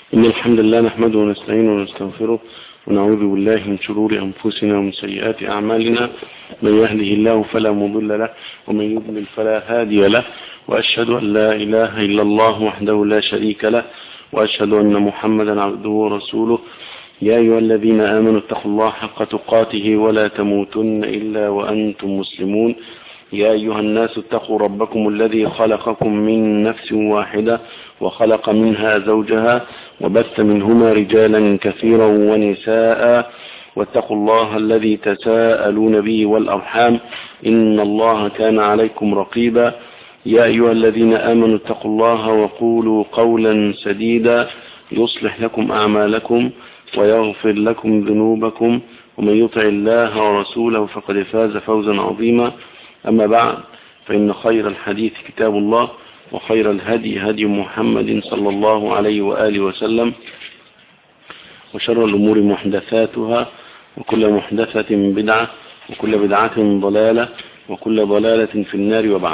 إن الحمد لله نحمده ونستعينه ونستغفره ونعوذ بالله من شرور أنفسنا ومن سيئات أعمالنا من يهده الله فلا مضل له ومن يضلل فلا هادي له وأشهد أن لا إله إلا الله وحده لا شريك له وأشهد أن محمدا عبده ورسوله يا أيها الذين آمنوا اتقوا الله حق تقاته ولا تموتن إلا وأنتم مسلمون يا أيها الناس اتقوا ربكم الذي خلقكم من نفس واحدة وخلق منها زوجها وبث منهما رجالا كثيرا ونساء واتقوا الله الذي تساءلون به والأرحام إن الله كان عليكم رقيبا يا أيها الذين آمنوا اتقوا الله وقولوا قولا سديدا يصلح لكم أعمالكم ويغفر لكم ذنوبكم ومن يطع الله ورسوله فقد فاز فوزا عظيما أما بعد فإن خير الحديث كتاب الله وخير الهدي هدي محمد صلى الله عليه وآله وسلم وشر الأمور محدثاتها وكل محدثة بدعة وكل بدعة ضلالة وكل ضلالة في النار وبعد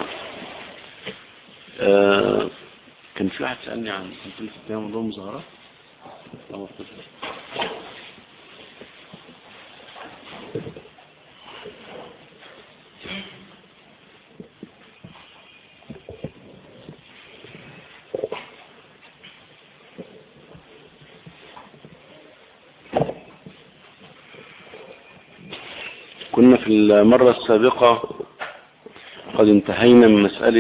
آه كان في واحد سألني عن كنت لسه فيها موضوع مظاهرات كنا في المرة السابقة قد انتهينا من مسألة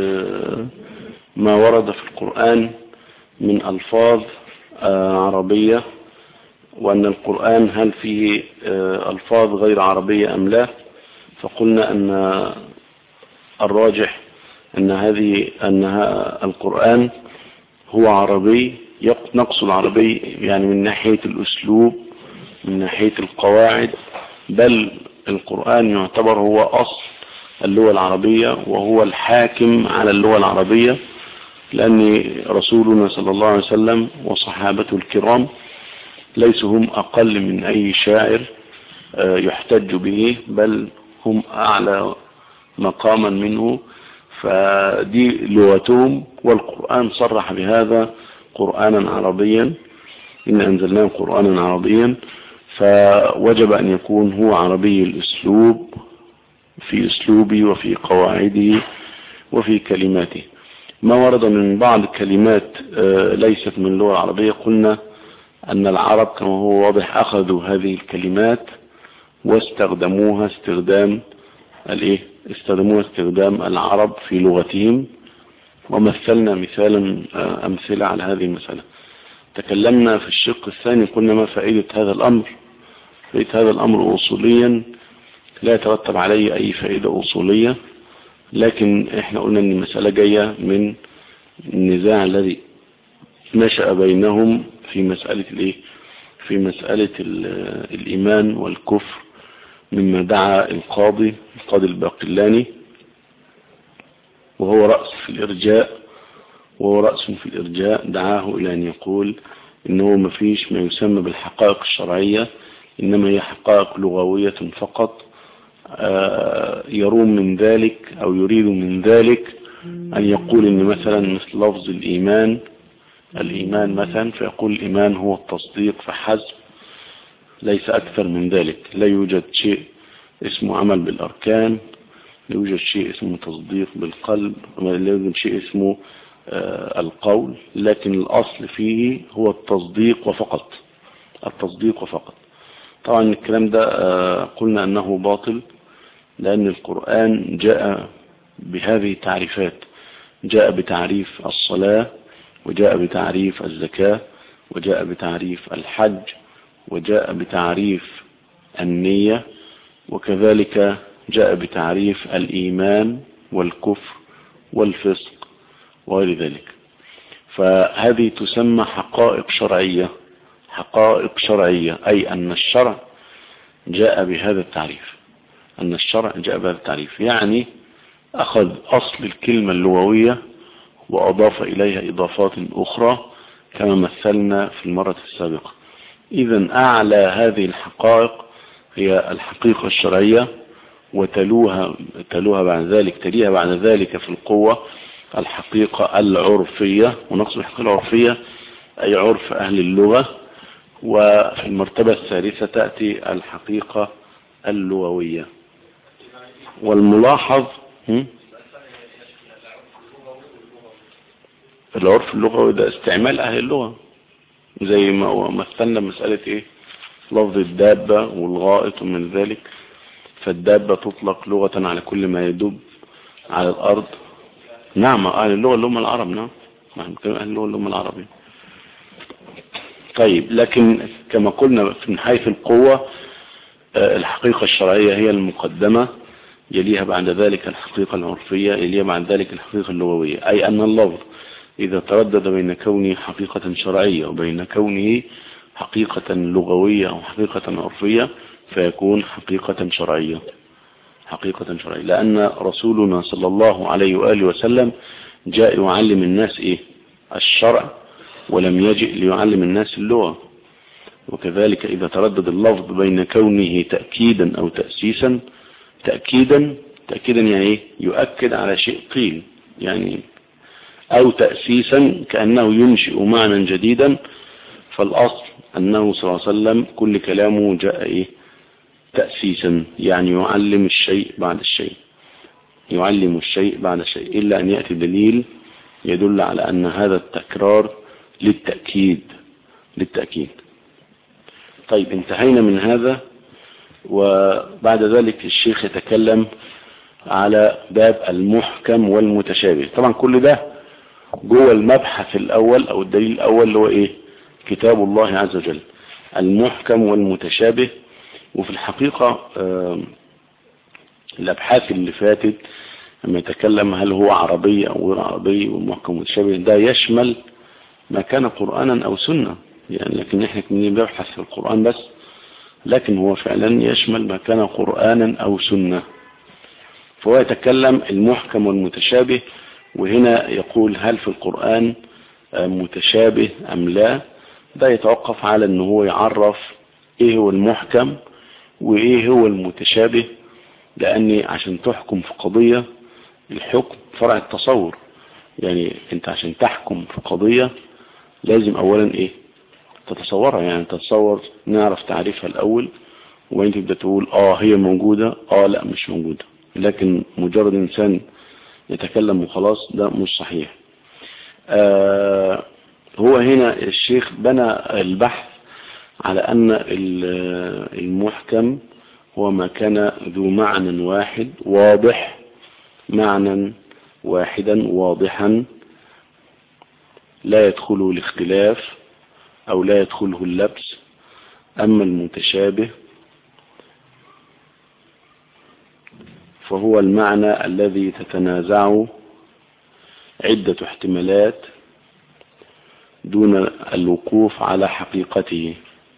ما ورد في القرآن من ألفاظ عربية وأن القرآن هل فيه ألفاظ غير عربية أم لا فقلنا أن الراجح أن هذه أنها القرآن هو عربي نقص العربي يعني من ناحية الأسلوب من ناحية القواعد بل القرآن يعتبر هو أصل اللغة العربية وهو الحاكم على اللغة العربية لأن رسولنا صلى الله عليه وسلم وصحابته الكرام ليسوا هم أقل من أي شاعر يحتج به بل هم أعلى مقاما منه فدي لغتهم والقرآن صرح بهذا قرآنا عربيا إن أنزلناه قرآنا عربيا فوجب أن يكون هو عربي الأسلوب في أسلوبه وفي قواعده وفي كلماته ما ورد من بعض الكلمات ليست من اللغة العربية قلنا أن العرب كما هو واضح أخذوا هذه الكلمات واستخدموها استخدام الايه استخدموها استخدام العرب في لغتهم ومثلنا مثالا أمثلة على هذه المسألة تكلمنا في الشق الثاني قلنا ما فائدة هذا الأمر فائدة هذا الأمر أصوليا لا يترتب عليه أي فائدة أصولية لكن احنا قلنا ان المسألة جاية من النزاع الذي نشأ بينهم في مسألة الايه في مسألة الإيمان والكفر مما دعا القاضي القاضي الباقلاني وهو رأس في الإرجاء وهو رأس في الإرجاء دعاه إلى أن يقول إنه ما فيش ما يسمى بالحقائق الشرعية إنما هي حقائق لغوية فقط يروم من ذلك أو يريد من ذلك أن يقول إن مثلا مثل لفظ الإيمان الإيمان مثلا فيقول الإيمان هو التصديق فحسب ليس أكثر من ذلك لا يوجد شيء اسمه عمل بالأركان لا يوجد شيء اسمه تصديق بالقلب لا يوجد شيء اسمه آه القول لكن الأصل فيه هو التصديق وفقط التصديق وفقط طبعا الكلام ده آه قلنا أنه باطل لأن القرآن جاء بهذه التعريفات جاء بتعريف الصلاة وجاء بتعريف الزكاة وجاء بتعريف الحج وجاء بتعريف النية وكذلك جاء بتعريف الإيمان والكفر والفسق وغير ذلك فهذه تسمى حقائق شرعية حقائق شرعية أي أن الشرع جاء بهذا التعريف أن الشرع جاء بهذا التعريف يعني أخذ أصل الكلمة اللغوية وأضاف إليها إضافات أخرى كما مثلنا في المرة السابقة إذا أعلى هذه الحقائق هي الحقيقة الشرعية وتلوها تلوها بعد ذلك تليها بعد ذلك في القوة الحقيقة العرفية ونقصد الحقيقة العرفية أي عرف أهل اللغة وفي المرتبة الثالثة تأتي الحقيقة اللغوية والملاحظ العرف اللغوي ده استعمال أهل اللغة زي ما مثلنا مسألة ايه لفظ الدابة والغائط ومن ذلك فالدابة تطلق لغة على كل ما يدب على الأرض نعم أهل اللغة اللي هم العرب نعم نعم أهل اللغة اللي هم العربي طيب لكن كما قلنا من حيث القوة الحقيقة الشرعية هي المقدمة يليها بعد ذلك الحقيقة العرفية يليها بعد ذلك الحقيقة اللغوية أي أن اللفظ إذا تردد بين كونه حقيقة شرعية وبين كونه حقيقة لغوية أو حقيقة عرفية فيكون حقيقة شرعية حقيقة شرعية لأن رسولنا صلى الله عليه وآله وسلم جاء يعلم الناس إيه الشرع ولم يجئ ليعلم الناس اللغة وكذلك إذا تردد اللفظ بين كونه تأكيدا أو تأسيسا تأكيدا تأكيدا يعني إيه يؤكد على شيء قيل يعني أو تأسيسا كأنه ينشئ معنى جديدا فالأصل أنه صلى الله عليه وسلم كل كلامه جاء إيه تأسيسا يعني يعلم الشيء بعد الشيء يعلم الشيء بعد الشيء إلا أن يأتي دليل يدل على أن هذا التكرار للتأكيد للتأكيد طيب انتهينا من هذا وبعد ذلك الشيخ يتكلم على باب المحكم والمتشابه طبعا كل ده جوه المبحث الأول أو الدليل الأول اللي هو إيه كتاب الله عز وجل المحكم والمتشابه وفي الحقيقة الأبحاث اللي فاتت لما يتكلم هل هو عربي أو غير عربي والمحكم والمتشابه ده يشمل ما كان قرآنا أو سنة يعني لكن احنا كنا بنبحث في القرآن بس لكن هو فعلا يشمل ما كان قرآنا أو سنة فهو يتكلم المحكم والمتشابه وهنا يقول هل في القرآن متشابه أم لا ده يتوقف على أنه هو يعرف إيه هو المحكم وإيه هو المتشابه لأني عشان تحكم في قضية الحكم فرع التصور يعني انت عشان تحكم في قضية لازم اولا ايه تتصورها يعني تتصور نعرف تعريفها الاول وانت تبدأ تقول اه هي موجودة اه لا مش موجودة لكن مجرد انسان يتكلم وخلاص ده مش صحيح آه هو هنا الشيخ بنى البحث على ان المحكم هو ما كان ذو معنى واحد واضح معنى واحدا واضحا لا يدخله الاختلاف او لا يدخله اللبس اما المتشابه فهو المعنى الذي تتنازع عدة احتمالات دون الوقوف على حقيقته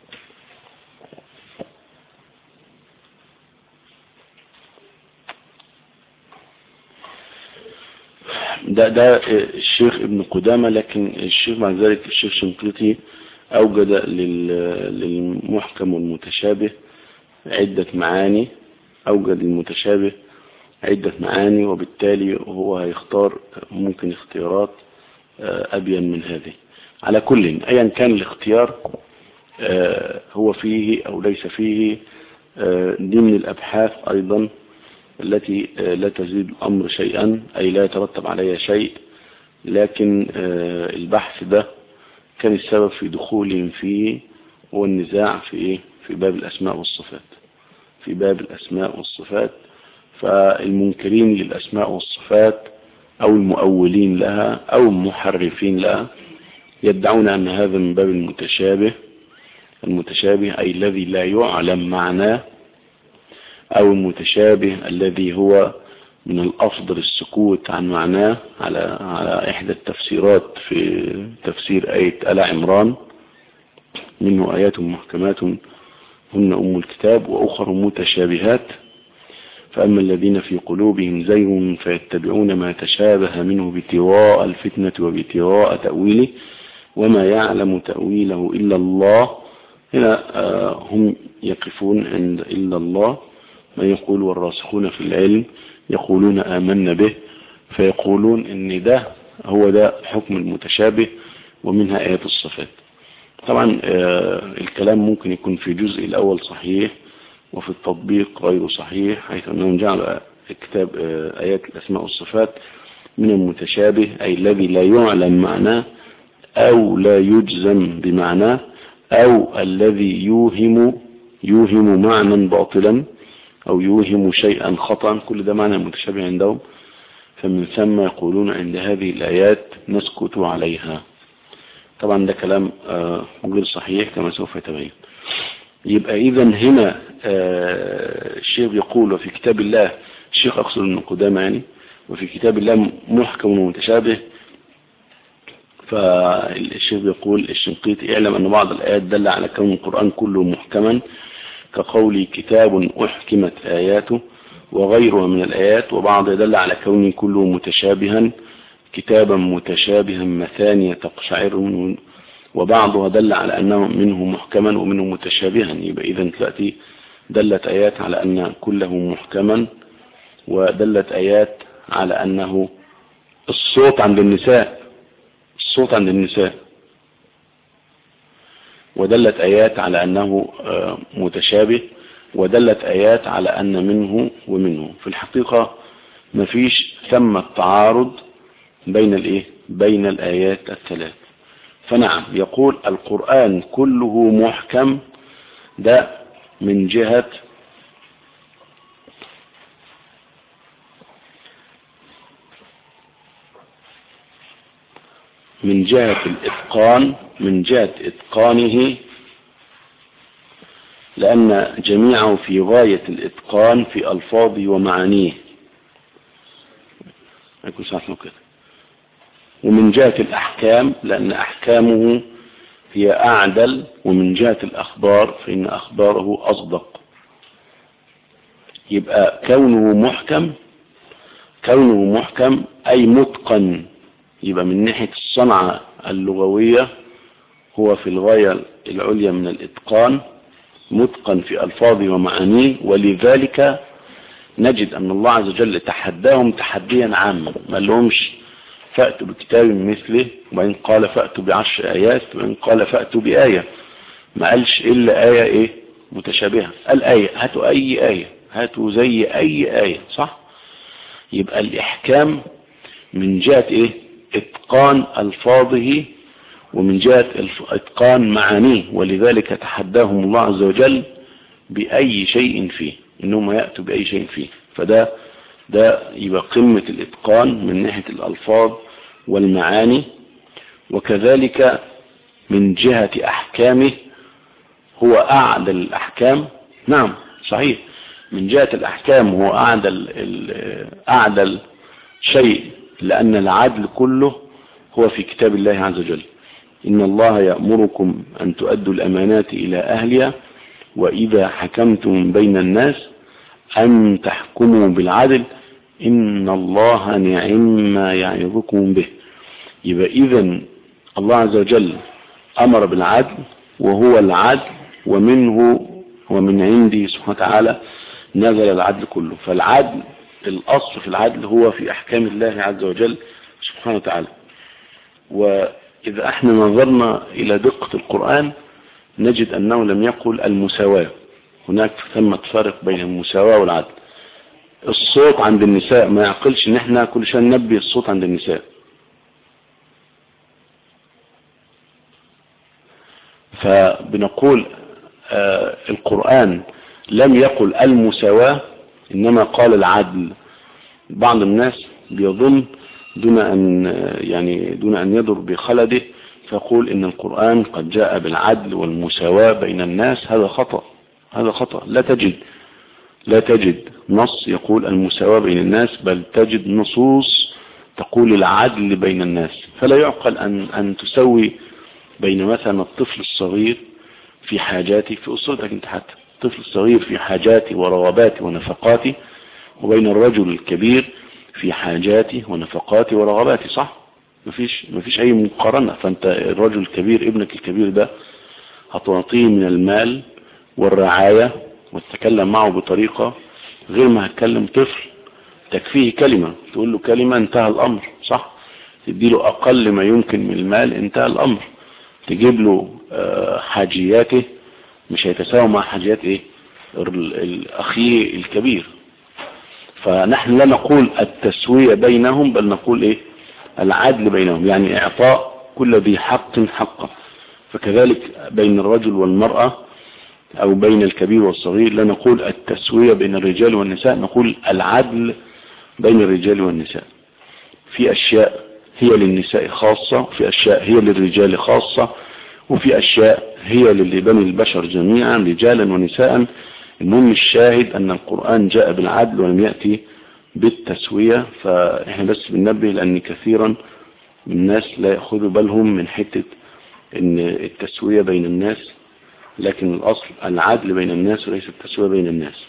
ده ده الشيخ ابن قدامة لكن الشيخ مع ذلك الشيخ شنقيطي أوجد للمحكم والمتشابه عدة معاني أوجد المتشابه عدة معاني وبالتالي هو هيختار ممكن اختيارات أبين من هذه على كل أيا كان الاختيار هو فيه أو ليس فيه دي من الأبحاث أيضا التي لا تزيد الأمر شيئا أي لا يترتب عليها شيء لكن البحث ده كان السبب في دخولهم فيه هو النزاع في إيه؟ في باب الأسماء والصفات في باب الأسماء والصفات فالمنكرين للأسماء والصفات أو المؤولين لها أو المحرفين لها يدعون أن هذا من باب المتشابه المتشابه أي الذي لا يعلم معناه أو المتشابه الذي هو من الأفضل السكوت عن معناه على على إحدى التفسيرات في تفسير آية آل عمران منه آيات محكمات هن أم الكتاب وأخر متشابهات فأما الذين في قلوبهم زيغ فيتبعون ما تشابه منه ابتغاء الفتنة وابتغاء تأويله وما يعلم تأويله إلا الله هنا هم يقفون عند إلا الله ما يقول والراسخون في العلم يقولون آمنا به فيقولون ان ده هو ده حكم المتشابه ومنها آيات الصفات طبعا الكلام ممكن يكون في الجزء الأول صحيح وفي التطبيق غير صحيح حيث أنهم جعلوا كتاب آيات الأسماء والصفات من المتشابه أي الذي لا يعلم معناه أو لا يجزم بمعناه أو الذي يوهم يوهم معنى باطلا أو يوهم شيئا خطأ كل ده معنى متشابه عندهم فمن ثم يقولون عند هذه الآيات نسكت عليها طبعا ده كلام غير صحيح كما سوف يتبين يبقى إذا هنا الشيخ يقول وفي كتاب الله الشيخ أقصد ابن قدامى يعني وفي كتاب الله محكم ومتشابه فالشيخ يقول الشنقيطي اعلم أن بعض الآيات دل على كون القرآن كله محكما كقول كتاب أحكمت آياته وغيرها من الآيات وبعض دل على كونه كله متشابها كتابا متشابها مثانية تقشعر وبعضها دل على أنه منه محكما ومنه متشابها يبقى إذا تأتي دلت آيات على أن كله محكما ودلت آيات على أنه الصوت عند النساء الصوت عند النساء ودلت آيات على أنه متشابه ودلت آيات على أن منه ومنه في الحقيقة مفيش ثم التعارض بين الايه بين الآيات الثلاث فنعم يقول القرآن كله محكم ده من جهة من جهة الإتقان من جهة إتقانه لأن جميعه في غاية الإتقان في ألفاظه ومعانيه يكون ساعة كده ومن جهة الأحكام لأن أحكامه هي أعدل ومن جهة الأخبار فإن أخباره أصدق يبقى كونه محكم كونه محكم أي متقن يبقى من ناحية الصنعة اللغوية هو في الغاية العليا من الإتقان متقن في ألفاظه ومعانيه ولذلك نجد أن الله عز وجل تحداهم تحديا عاما ما لهمش فأتوا بكتاب مثله وبعدين قال فأتوا بعشر آيات وبعدين قال فأتوا بآية ما قالش إلا آية إيه متشابهة قال آية هاتوا أي آية هاتوا زي أي آية صح يبقى الإحكام من جهة إيه إتقان ألفاظه ومن جهة إتقان معانيه ولذلك تحداهم الله عز وجل بأي شيء فيه إنهم يأتوا بأي شيء فيه فده ده يبقى قمة الإتقان من ناحية الألفاظ والمعاني وكذلك من جهة أحكامه هو أعدل الأحكام نعم صحيح من جهة الأحكام هو أعدل, أعدل شيء لأن العدل كله هو في كتاب الله عز وجل إن الله يأمركم أن تؤدوا الأمانات إلى أهلها وإذا حكمتم بين الناس أن تحكموا بالعدل إن الله نعم ما يعظكم به يبقى إذا الله عز وجل أمر بالعدل وهو العدل ومنه ومن عنده سبحانه وتعالى نزل العدل كله فالعدل الأصل في العدل هو في أحكام الله عز وجل سبحانه وتعالى وإذا احنا نظرنا إلى دقة القرآن نجد أنه لم يقل المساواة هناك ثمة فرق بين المساواة والعدل الصوت عند النساء ما يعقلش ان احنا كل شويه ننبه الصوت عند النساء فبنقول آه القرآن لم يقل المساواة انما قال العدل بعض الناس بيظن دون ان يعني دون ان يضر بخلده فيقول ان القرآن قد جاء بالعدل والمساواة بين الناس هذا خطأ هذا خطأ لا تجد لا تجد نص يقول المساواة بين الناس بل تجد نصوص تقول العدل بين الناس فلا يعقل أن, أن تسوي بين مثلا الطفل الصغير في حاجاته في أسرتك انت حتى الطفل الصغير في حاجاته ورغباته ونفقاته وبين الرجل الكبير في حاجاته ونفقاته ورغباته صح مفيش, مفيش أي مقارنة فأنت الرجل الكبير ابنك الكبير ده هتعطيه من المال والرعاية وتتكلم معه بطريقة غير ما هتكلم طفل تكفيه كلمة تقول له كلمة انتهى الأمر صح تديله أقل ما يمكن من المال انتهى الأمر تجيب له حاجياته مش هيتساوى مع حاجيات ايه الأخي الكبير فنحن لا نقول التسوية بينهم بل نقول ايه العدل بينهم يعني اعطاء كل ذي حق حقه فكذلك بين الرجل والمرأة او بين الكبير والصغير لا نقول التسوية بين الرجال والنساء نقول العدل بين الرجال والنساء في اشياء هي للنساء خاصة وفي اشياء هي للرجال خاصة وفي اشياء هي لبني البشر جميعا رجالا ونساء المهم الشاهد ان القرآن جاء بالعدل ولم يأتي بالتسوية فاحنا بس بننبه لان كثيرا من الناس لا يأخذوا بالهم من حتة ان التسوية بين الناس لكن الاصل العدل بين الناس وليس التسوية بين الناس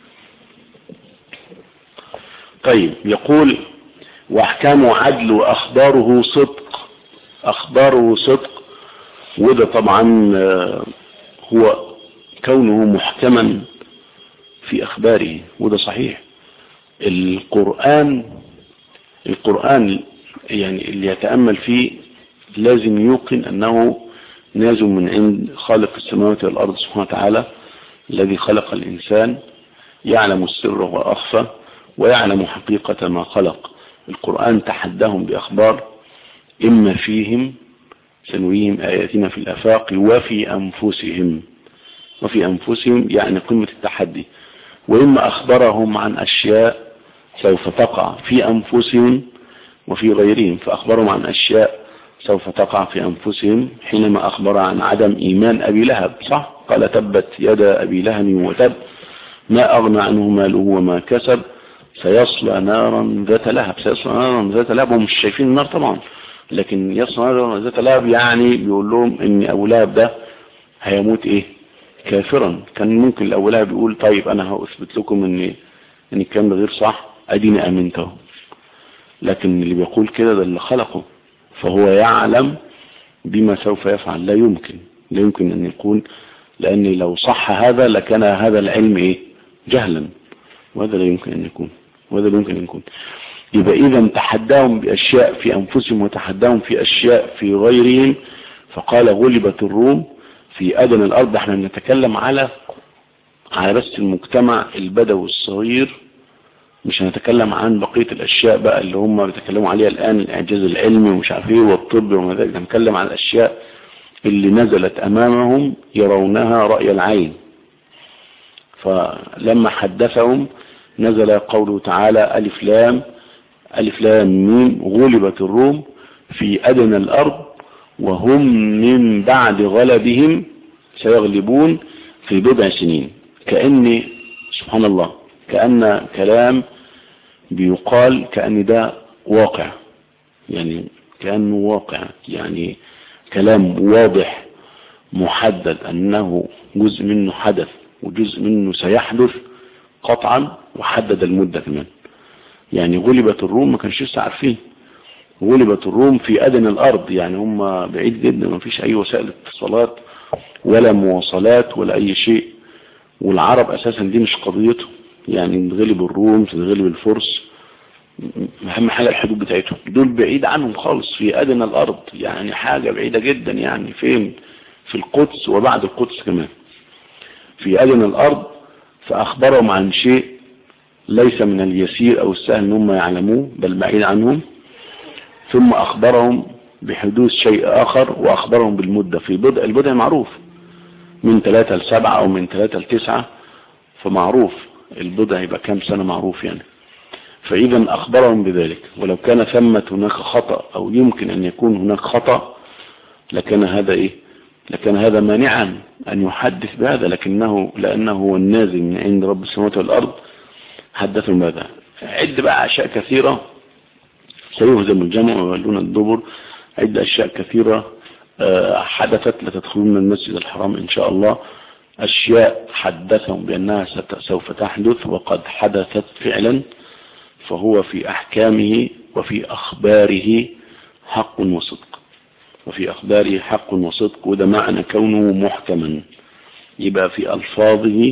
طيب يقول واحكامه عدل واخباره صدق اخباره صدق وده طبعا هو كونه محكما في اخباره وده صحيح القرآن القرآن يعني اللي يتأمل فيه لازم يوقن انه نازل من عند خالق السماوات والارض سبحانه وتعالى الذي خلق الانسان يعلم السر واخفى ويعلم حقيقة ما خلق القرآن تحدهم بأخبار إما فيهم سنريهم آياتنا في الأفاق وفي أنفسهم وفي أنفسهم يعني قمة التحدي وإما أخبرهم عن أشياء سوف تقع في أنفسهم وفي غيرهم فأخبرهم عن أشياء سوف تقع في أنفسهم حينما أخبر عن عدم إيمان أبي لهب صح قال تبت يد أبي لهب وتب ما أغنى عنه ماله وما كسب سيصلى نارا ذات لهب سيصلى نارا ذات لهب ومش شايفين النار طبعا لكن يصلى نارا ذات لهب يعني بيقول لهم ان ابو لهب ده هيموت ايه كافرا كان ممكن الابو لهب يقول طيب انا هاثبت لكم ان ان الكلام ده غير صح اديني امنته لكن اللي بيقول كده ده اللي خلقه فهو يعلم بما سوف يفعل لا يمكن لا يمكن ان يكون لان لو صح هذا لكان هذا العلم ايه جهلا وهذا لا يمكن ان يكون وهذا لا يمكن ان يكون يبقى اذا تحداهم باشياء في انفسهم وتحداهم في اشياء في غيرهم فقال غلبت الروم في ادنى الارض احنا بنتكلم على على بس المجتمع البدوي الصغير مش هنتكلم عن بقية الاشياء بقى اللي هم بيتكلموا عليها الان الاعجاز العلمي ومش عارف ايه والطب وما ذلك هنتكلم عن الاشياء اللي نزلت امامهم يرونها رأي العين فلما حدثهم نزل قوله تعالى ألف لام ألف لام ميم غلبت الروم في أدنى الأرض وهم من بعد غلبهم سيغلبون في بضع سنين كأن سبحان الله كأن كلام بيقال كأن ده واقع يعني كأنه واقع يعني كلام واضح محدد أنه جزء منه حدث وجزء منه سيحدث قطعا وحدد المدة كمان يعني غلبت الروم ما كانش لسه عارفين غلبت الروم في أدنى الأرض يعني هم بعيد جدا ما فيش أي وسائل اتصالات ولا مواصلات ولا أي شيء والعرب أساسا دي مش قضيتهم يعني تغلب الروم تغلب الفرس أهم حاجة الحدود بتاعتهم دول بعيد عنهم خالص في أدنى الأرض يعني حاجة بعيدة جدا يعني فين في القدس وبعد القدس كمان في أدنى الأرض فأخبرهم عن شيء ليس من اليسير أو السهل ان هم يعلموه بل بعيد عنهم ثم أخبرهم بحدوث شيء آخر وأخبرهم بالمدة في بدء البدء معروف من ثلاثة لسبعة أو من ثلاثة لتسعة فمعروف البدء يبقى كام سنة معروف يعني فإذا أخبرهم بذلك ولو كان ثمة هناك خطأ أو يمكن أن يكون هناك خطأ لكان هذا إيه لكن هذا مانعا أن يحدث بهذا لكنه لأنه هو النازل من عند رب السماوات والأرض حدثوا ماذا عد بقى أشياء كثيرة سيهزم الجمع ويولون الدبر عد أشياء كثيرة حدثت لتدخلون المسجد الحرام إن شاء الله أشياء حدثهم بأنها سوف تحدث وقد حدثت فعلا فهو في أحكامه وفي أخباره حق وصدق وفي أخباره حق وصدق وده معنى كونه محكما يبقى في ألفاظه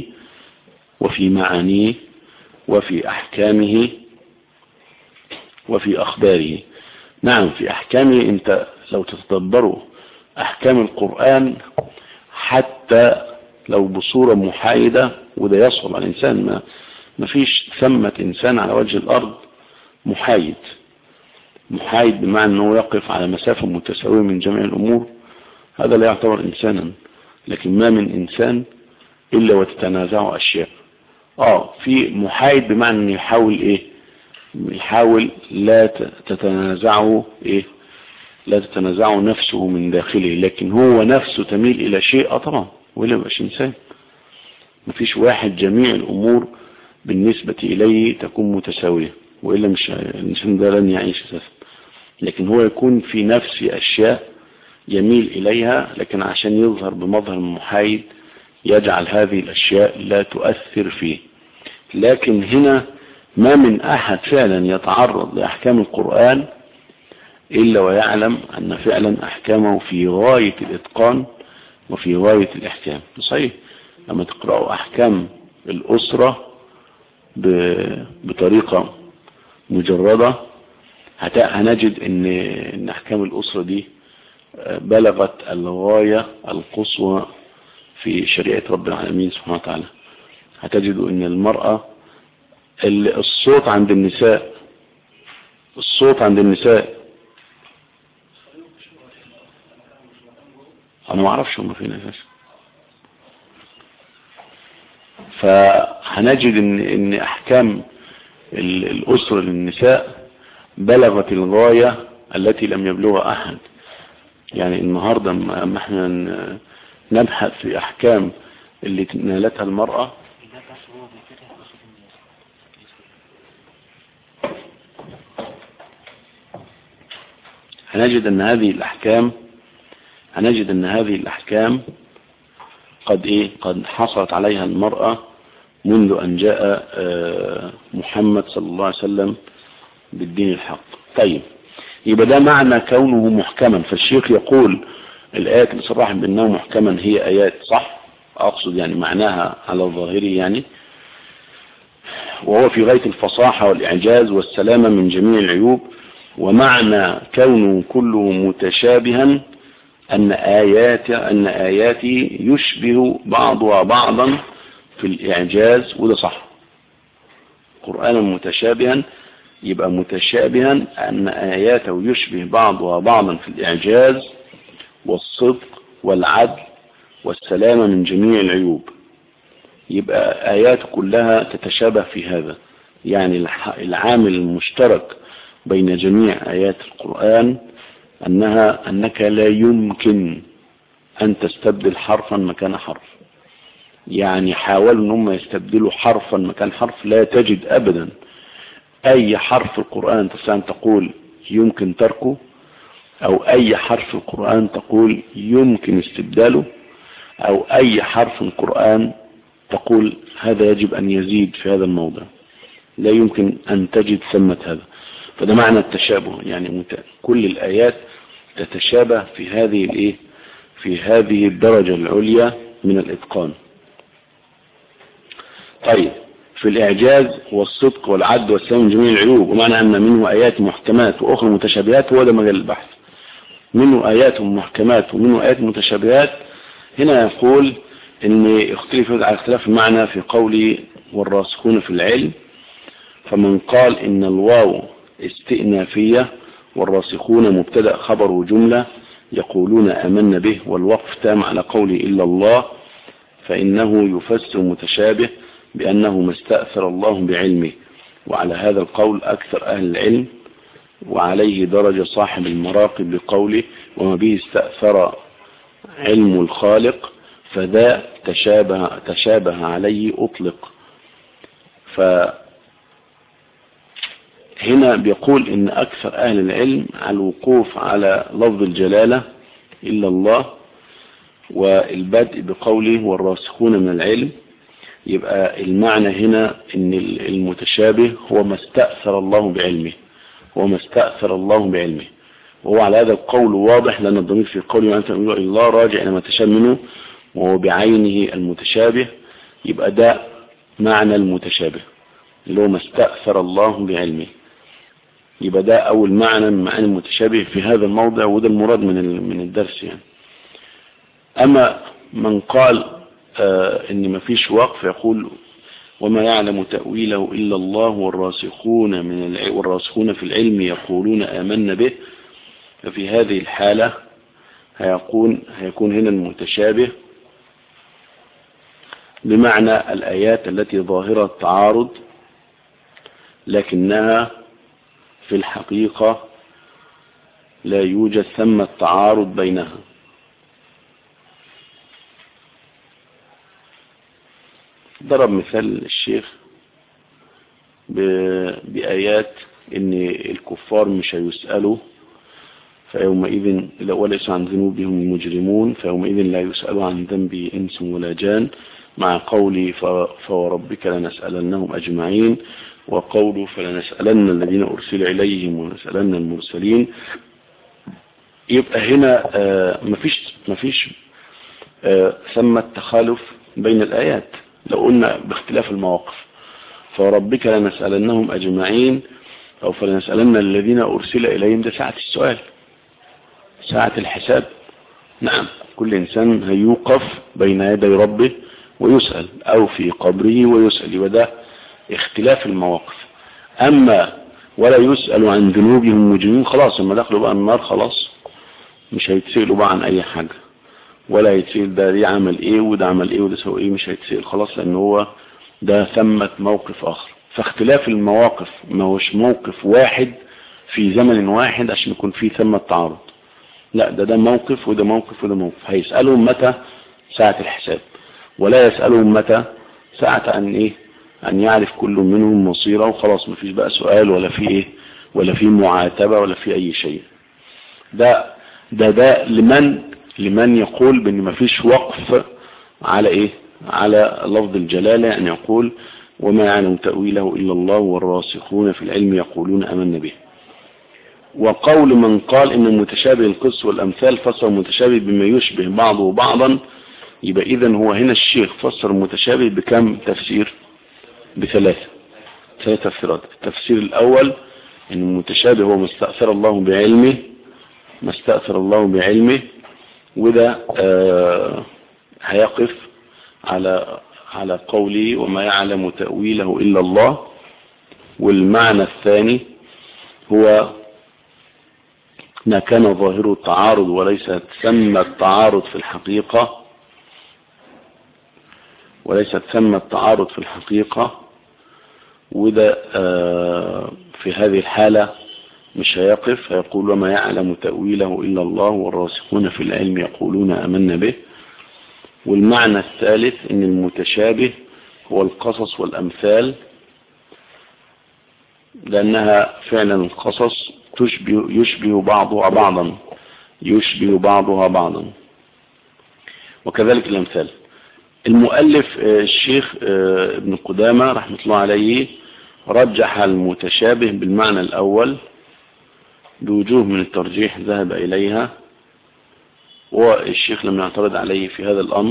وفي معانيه وفي أحكامه وفي أخباره نعم في أحكامه أنت لو تتدبروا أحكام القرآن حتى لو بصورة محايدة وده يصعب على الإنسان ما ما فيش ثمة إنسان على وجه الأرض محايد محايد بمعنى أنه يقف على مسافة متساوية من جميع الأمور هذا لا يعتبر إنسانا لكن ما من إنسان إلا وتتنازع أشياء آه في محايد بمعنى أنه يحاول إيه يحاول لا تتنازعه إيه لا تتنازعه نفسه من داخله لكن هو نفسه تميل إلى شيء آه طبعا ولا مش إنسان مفيش واحد جميع الأمور بالنسبة إليه تكون متساوية وإلا مش الإنسان ده لن يعيش أساسا لكن هو يكون في نفس أشياء يميل إليها لكن عشان يظهر بمظهر محايد يجعل هذه الأشياء لا تؤثر فيه لكن هنا ما من أحد فعلا يتعرض لأحكام القرآن إلا ويعلم أن فعلا أحكامه في غاية الإتقان وفي غاية الإحكام صحيح لما تقرأوا أحكام الأسرة بطريقة مجردة هنجد ان ان احكام الاسرة دي بلغت الغاية القصوى في شريعة رب العالمين سبحانه وتعالى هتجد ان المرأة الصوت عند النساء الصوت عند النساء انا ما اعرفش هم فين اساسا فهنجد ان ان احكام الاسره للنساء بلغت الغايه التي لم يبلغها احد يعني النهارده اما احنا نبحث في احكام اللي نالتها المراه هنجد ان هذه الاحكام هنجد ان هذه الاحكام قد ايه قد حصلت عليها المرأة منذ ان جاء محمد صلى الله عليه وسلم بالدين الحق طيب يبقى ده معنى كونه محكما فالشيخ يقول الآيات اللي صرح بأنه محكما هي آيات صح أقصد يعني معناها على ظاهره يعني وهو في غاية الفصاحة والإعجاز والسلامة من جميع العيوب ومعنى كونه كله متشابها أن آيات أن آياتي يشبه بعضها بعضا في الإعجاز وده صح قرآنا متشابها يبقى متشابها أن آياته يشبه بعضها بعضا في الإعجاز والصدق والعدل والسلامة من جميع العيوب يبقى آيات كلها تتشابه في هذا يعني العامل المشترك بين جميع آيات القرآن أنها أنك لا يمكن أن تستبدل حرفا مكان حرف يعني حاولوا أن هم يستبدلوا حرفا مكان حرف لا تجد أبدا أي حرف في القرآن تستطيع أن تقول يمكن تركه أو أي حرف في القرآن تقول يمكن استبداله أو أي حرف في القرآن تقول هذا يجب أن يزيد في هذا الموضع لا يمكن أن تجد ثمة هذا فده معنى التشابه يعني كل الآيات تتشابه في هذه الايه في هذه الدرجة العليا من الإتقان طيب في الإعجاز والصدق والعد والسلام من جميع العيوب ومعنى أن منه آيات محكمات وأخرى متشابهات هو ده مجال البحث منه آيات محكمات ومنه آيات متشابهات هنا يقول ان اختلف على اختلاف المعنى في قول والراسخون في العلم فمن قال ان الواو استئنافية والراسخون مبتدأ خبر وجملة يقولون آمنا به والوقف تام على قول إلا الله فإنه يفسر متشابه بأنه ما استأثر الله بعلمه وعلى هذا القول أكثر أهل العلم وعليه درجة صاحب المراقب بقوله وما به استأثر علم الخالق فذا تشابه, تشابه عليه أطلق فهنا بيقول إن أكثر أهل العلم على الوقوف على لفظ الجلالة إلا الله والبدء بقوله والراسخون من العلم يبقى المعنى هنا ان المتشابه هو ما استأثر الله بعلمه هو ما استأثر الله بعلمه وهو على هذا القول واضح لأن الضمير في قوله أنت أقول الله راجع إلى ما تشابه منه وهو بعينه المتشابه يبقى ده معنى المتشابه اللي هو ما استأثر الله بعلمه يبقى ده أول معنى من معاني المتشابه في هذا الموضع وده المراد من من الدرس يعني أما من قال آه إن ما فيش وقف يقول وما يعلم تأويله إلا الله والراسخون من الع... والراسخون في العلم يقولون آمنا به ففي هذه الحالة هيكون هيكون هنا المتشابه بمعنى الآيات التي ظاهرة التعارض لكنها في الحقيقة لا يوجد ثم التعارض بينها ضرب مثال الشيخ بآيات ان الكفار مش هيسألوا فيومئذ وليس عن ذنوبهم المجرمون فيومئذ لا يسأل عن ذنب إنس ولا جان مع قولي فوربك لنسألنهم أجمعين وقوله فلنسألن الذين أرسل إليهم ونسألن المرسلين يبقى هنا آه مفيش مفيش آه ثم التخالف بين الآيات لو قلنا باختلاف المواقف فوربك لنسألنهم أجمعين أو فلنسألن الذين أرسل إليهم ده ساعة السؤال ساعة الحساب نعم كل إنسان هيوقف بين يدي ربه ويسأل أو في قبره ويسأل يبقى ده اختلاف المواقف أما ولا يسأل عن ذنوبهم مجرمين خلاص لما دخلوا بقى النار خلاص مش هيتسألوا بقى عن أي حاجة ولا هيتسأل ده دي عمل ايه وده عمل ايه وده سوى ايه مش هيتسأل خلاص لأن هو ده ثمة موقف آخر فاختلاف المواقف ما هوش موقف واحد في زمن واحد عشان يكون فيه ثمة تعارض لا ده ده موقف وده موقف وده موقف هيسألهم متى ساعة الحساب ولا يسألهم متى ساعة أن إيه أن يعرف كل منهم مصيره وخلاص مفيش بقى سؤال ولا في إيه ولا في معاتبة ولا في أي شيء ده ده ده لمن لمن يقول بأن مفيش وقف على إيه على لفظ الجلالة يعني يقول وما يعلم تأويله إلا الله والراسخون في العلم يقولون أمنا به وقول من قال إن المتشابه القص والأمثال فسر المتشابه بما يشبه بعضه بعضا يبقى إذا هو هنا الشيخ فسر المتشابه بكم تفسير بثلاثة ثلاثة تفسيرات التفسير الأول إن المتشابه هو ما استأثر الله بعلمه ما استأثر الله بعلمه وده آه هيقف على على قوله وما يعلم تأويله إلا الله والمعنى الثاني هو ما كان ظاهره التعارض وليس ثم التعارض في الحقيقة وليست ثم التعارض في الحقيقة وده في هذه الحالة مش هيقف هيقول وما يعلم تأويله إلا الله والراسخون في العلم يقولون أمنا به والمعنى الثالث ان المتشابه هو القصص والأمثال لأنها فعلا القصص تشبه يشبه بعضها بعضا يشبه بعضها بعضا وكذلك الأمثال المؤلف الشيخ ابن قدامة رحمة الله عليه رجح المتشابه بالمعنى الأول بوجوه من الترجيح ذهب إليها والشيخ لم يعترض عليه في هذا الأمر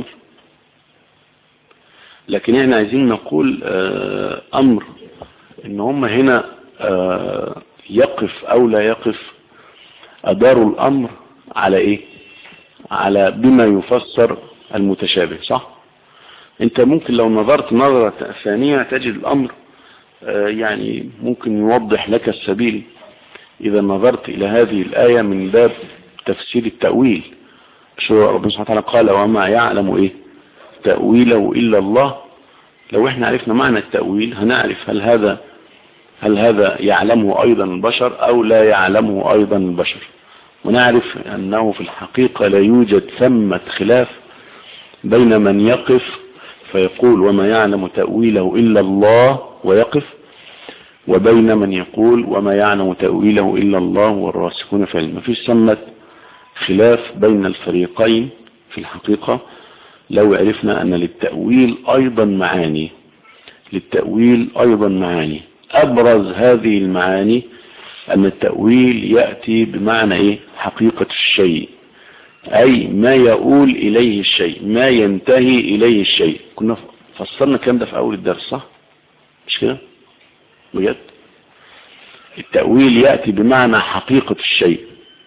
لكن احنا عايزين نقول أمر ان هم هنا يقف أو لا يقف أداروا الأمر على إيه على بما يفسر المتشابه صح انت ممكن لو نظرت نظرة ثانية تجد الأمر يعني ممكن يوضح لك السبيل إذا نظرت إلى هذه الآية من باب تفسير التأويل شو ربنا سبحانه وتعالى قال وما يعلم إيه تأويله إلا الله لو احنا عرفنا معنى التأويل هنعرف هل هذا هل هذا يعلمه أيضا البشر أو لا يعلمه أيضا البشر ونعرف أنه في الحقيقة لا يوجد ثمة خلاف بين من يقف فيقول وما يعلم تأويله إلا الله ويقف وبين من يقول وما يعلم تأويله إلا الله والراسخون في العلم مفيش ثمة خلاف بين الفريقين في الحقيقة لو عرفنا أن للتأويل أيضا معاني للتأويل أيضا معاني أبرز هذه المعاني أن التأويل يأتي بمعنى إيه حقيقة الشيء أي ما يقول إليه الشيء ما ينتهي إليه الشيء كنا فصلنا الكلام ده في أول الدرس صح مش كده بجد التأويل يأتي بمعنى حقيقة الشيء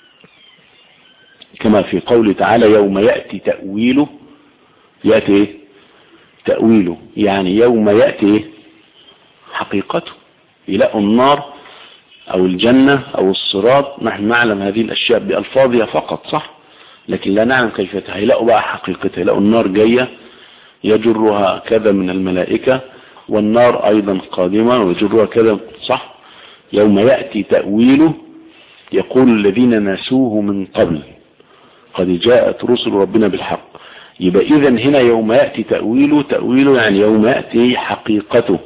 كما في قوله تعالى يوم يأتي تأويله يأتي ايه تأويله يعني يوم يأتي ايه حقيقته يلاقوا النار او الجنة او الصراط نحن نعلم هذه الاشياء بألفاظها فقط صح لكن لا نعلم كيفتها هيلاقوا بقى حقيقتها يلاقوا النار جاية يجرها كذا من الملائكة والنار ايضا قادمة ويجرها كذا صح يوم يأتي تأويله يقول الذين نسوه من قبل قد جاءت رسل ربنا بالحق يبقى اذا هنا يوم يأتي تأويله تأويله يعني يوم يأتي حقيقته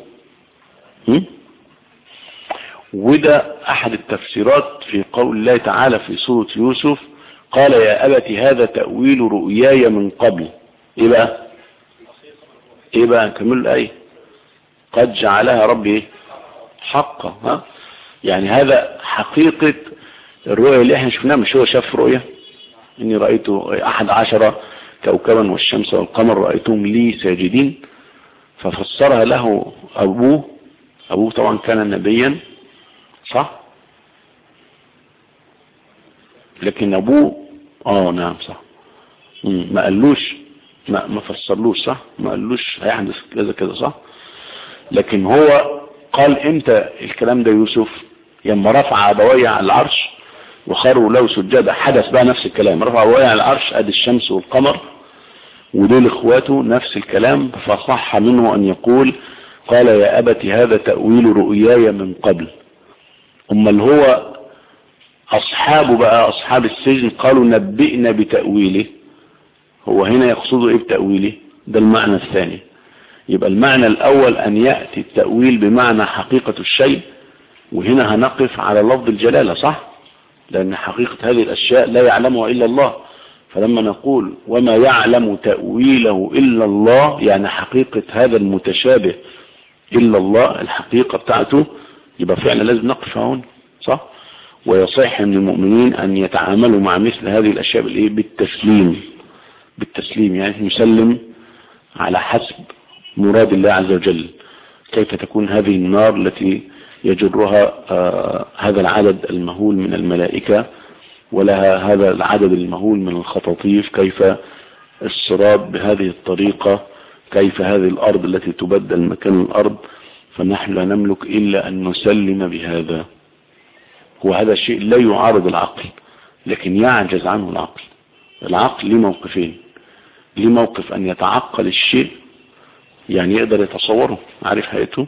وده احد التفسيرات في قول الله تعالى في سورة يوسف قال يا أبت هذا تأويل رؤياي من قبل ايه بقى ايه بقى كمل الآية قد جعلها ربي حقا ها يعني هذا حقيقة الرؤية اللي احنا شفناها مش هو شاف رؤية اني رأيت احد عشر كوكبا والشمس والقمر رأيتهم لي ساجدين ففسرها له ابوه ابوه طبعا كان نبيا صح لكن ابوه اه نعم صح ما قالوش ما, ما فسرلوش صح ما قالوش هيحدث كذا كذا صح لكن هو قال امتى الكلام ده يوسف لما رفع ابويه على العرش وخروا له سجادة حدث بقى نفس الكلام رفع ابويه على العرش ادي الشمس والقمر ودول اخواته نفس الكلام فصح منه ان يقول قال يا ابت هذا تأويل رؤياي من قبل اما اللي هو اصحابه بقى اصحاب السجن قالوا نبئنا بتأويله هو هنا يقصده ايه بتأويله ده المعنى الثاني يبقى المعنى الاول ان يأتي التأويل بمعنى حقيقة الشيء وهنا هنقف على لفظ الجلالة صح لان حقيقة هذه الاشياء لا يعلمها الا الله فلما نقول وما يعلم تأويله الا الله يعني حقيقة هذا المتشابه الا الله الحقيقة بتاعته يبقى فعلا لازم نقف هون صح ويصح من المؤمنين ان يتعاملوا مع مثل هذه الاشياء بالايه بالتسليم بالتسليم يعني نسلم على حسب مراد الله عز وجل كيف تكون هذه النار التي يجرها آه هذا العدد المهول من الملائكة ولها هذا العدد المهول من الخطاطيف كيف الصراط بهذه الطريقة كيف هذه الأرض التي تبدل مكان الأرض فنحن لا نملك إلا أن نسلم بهذا وهذا شيء لا يعارض العقل لكن يعجز عنه العقل العقل ليه موقفين ليه موقف أن يتعقل الشيء يعني يقدر يتصوره عارف حياته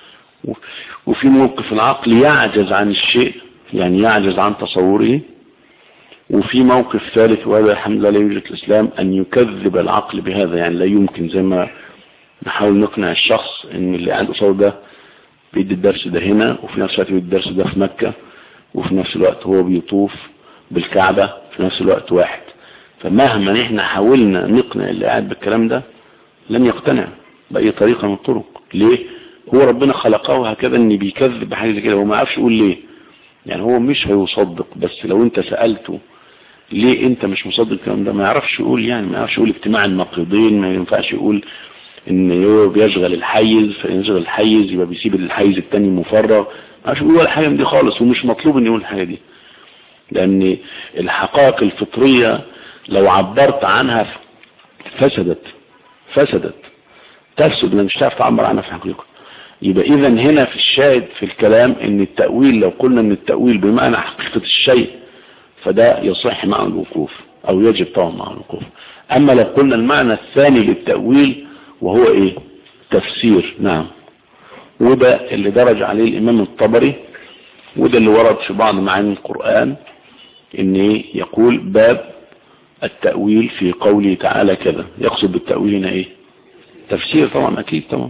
وفي موقف العقل يعجز عن الشيء يعني يعجز عن تصوره وفي موقف ثالث وهذا الحمد لله لا يوجد الإسلام أن يكذب العقل بهذا يعني لا يمكن زي ما نحاول نقنع الشخص ان اللي قاعد قصاده ده بيدي الدرس ده هنا وفي نفس الوقت بيدي الدرس ده في مكة وفي نفس الوقت هو بيطوف بالكعبة في نفس الوقت واحد فمهما احنا حاولنا نقنع اللي قاعد بالكلام ده لن يقتنع بأي طريقة من الطرق ليه هو ربنا خلقه هكذا ان بيكذب بحاجة زي كده وما عارفش يقول ليه يعني هو مش هيصدق بس لو انت سألته ليه انت مش مصدق الكلام ده ما يعرفش يقول يعني ما يعرفش يقول اجتماع النقيضين ما ينفعش يقول ان هو بيشغل الحيز فيشغل الحيز يبقى بيسيب الحيز التاني مفرغ ما يعرفش يقول ولا حاجة من دي خالص ومش مطلوب ان يقول الحاجة دي لان الحقائق الفطرية لو عبرت عنها فسدت فسدت تفسد لان مش هتعرف تعبر عنها في حقيقة يبقى اذا هنا في الشاهد في الكلام ان التأويل لو قلنا ان التأويل بمعنى حقيقة الشيء فده يصح مع الوقوف او يجب طبعا مع الوقوف اما لو قلنا المعنى الثاني للتأويل وهو ايه تفسير نعم وده اللي درج عليه الامام الطبري وده اللي ورد في بعض معاني القرآن ان ايه يقول باب التأويل في قوله تعالى كذا يقصد بالتأويل هنا ايه تفسير طبعا اكيد طبعا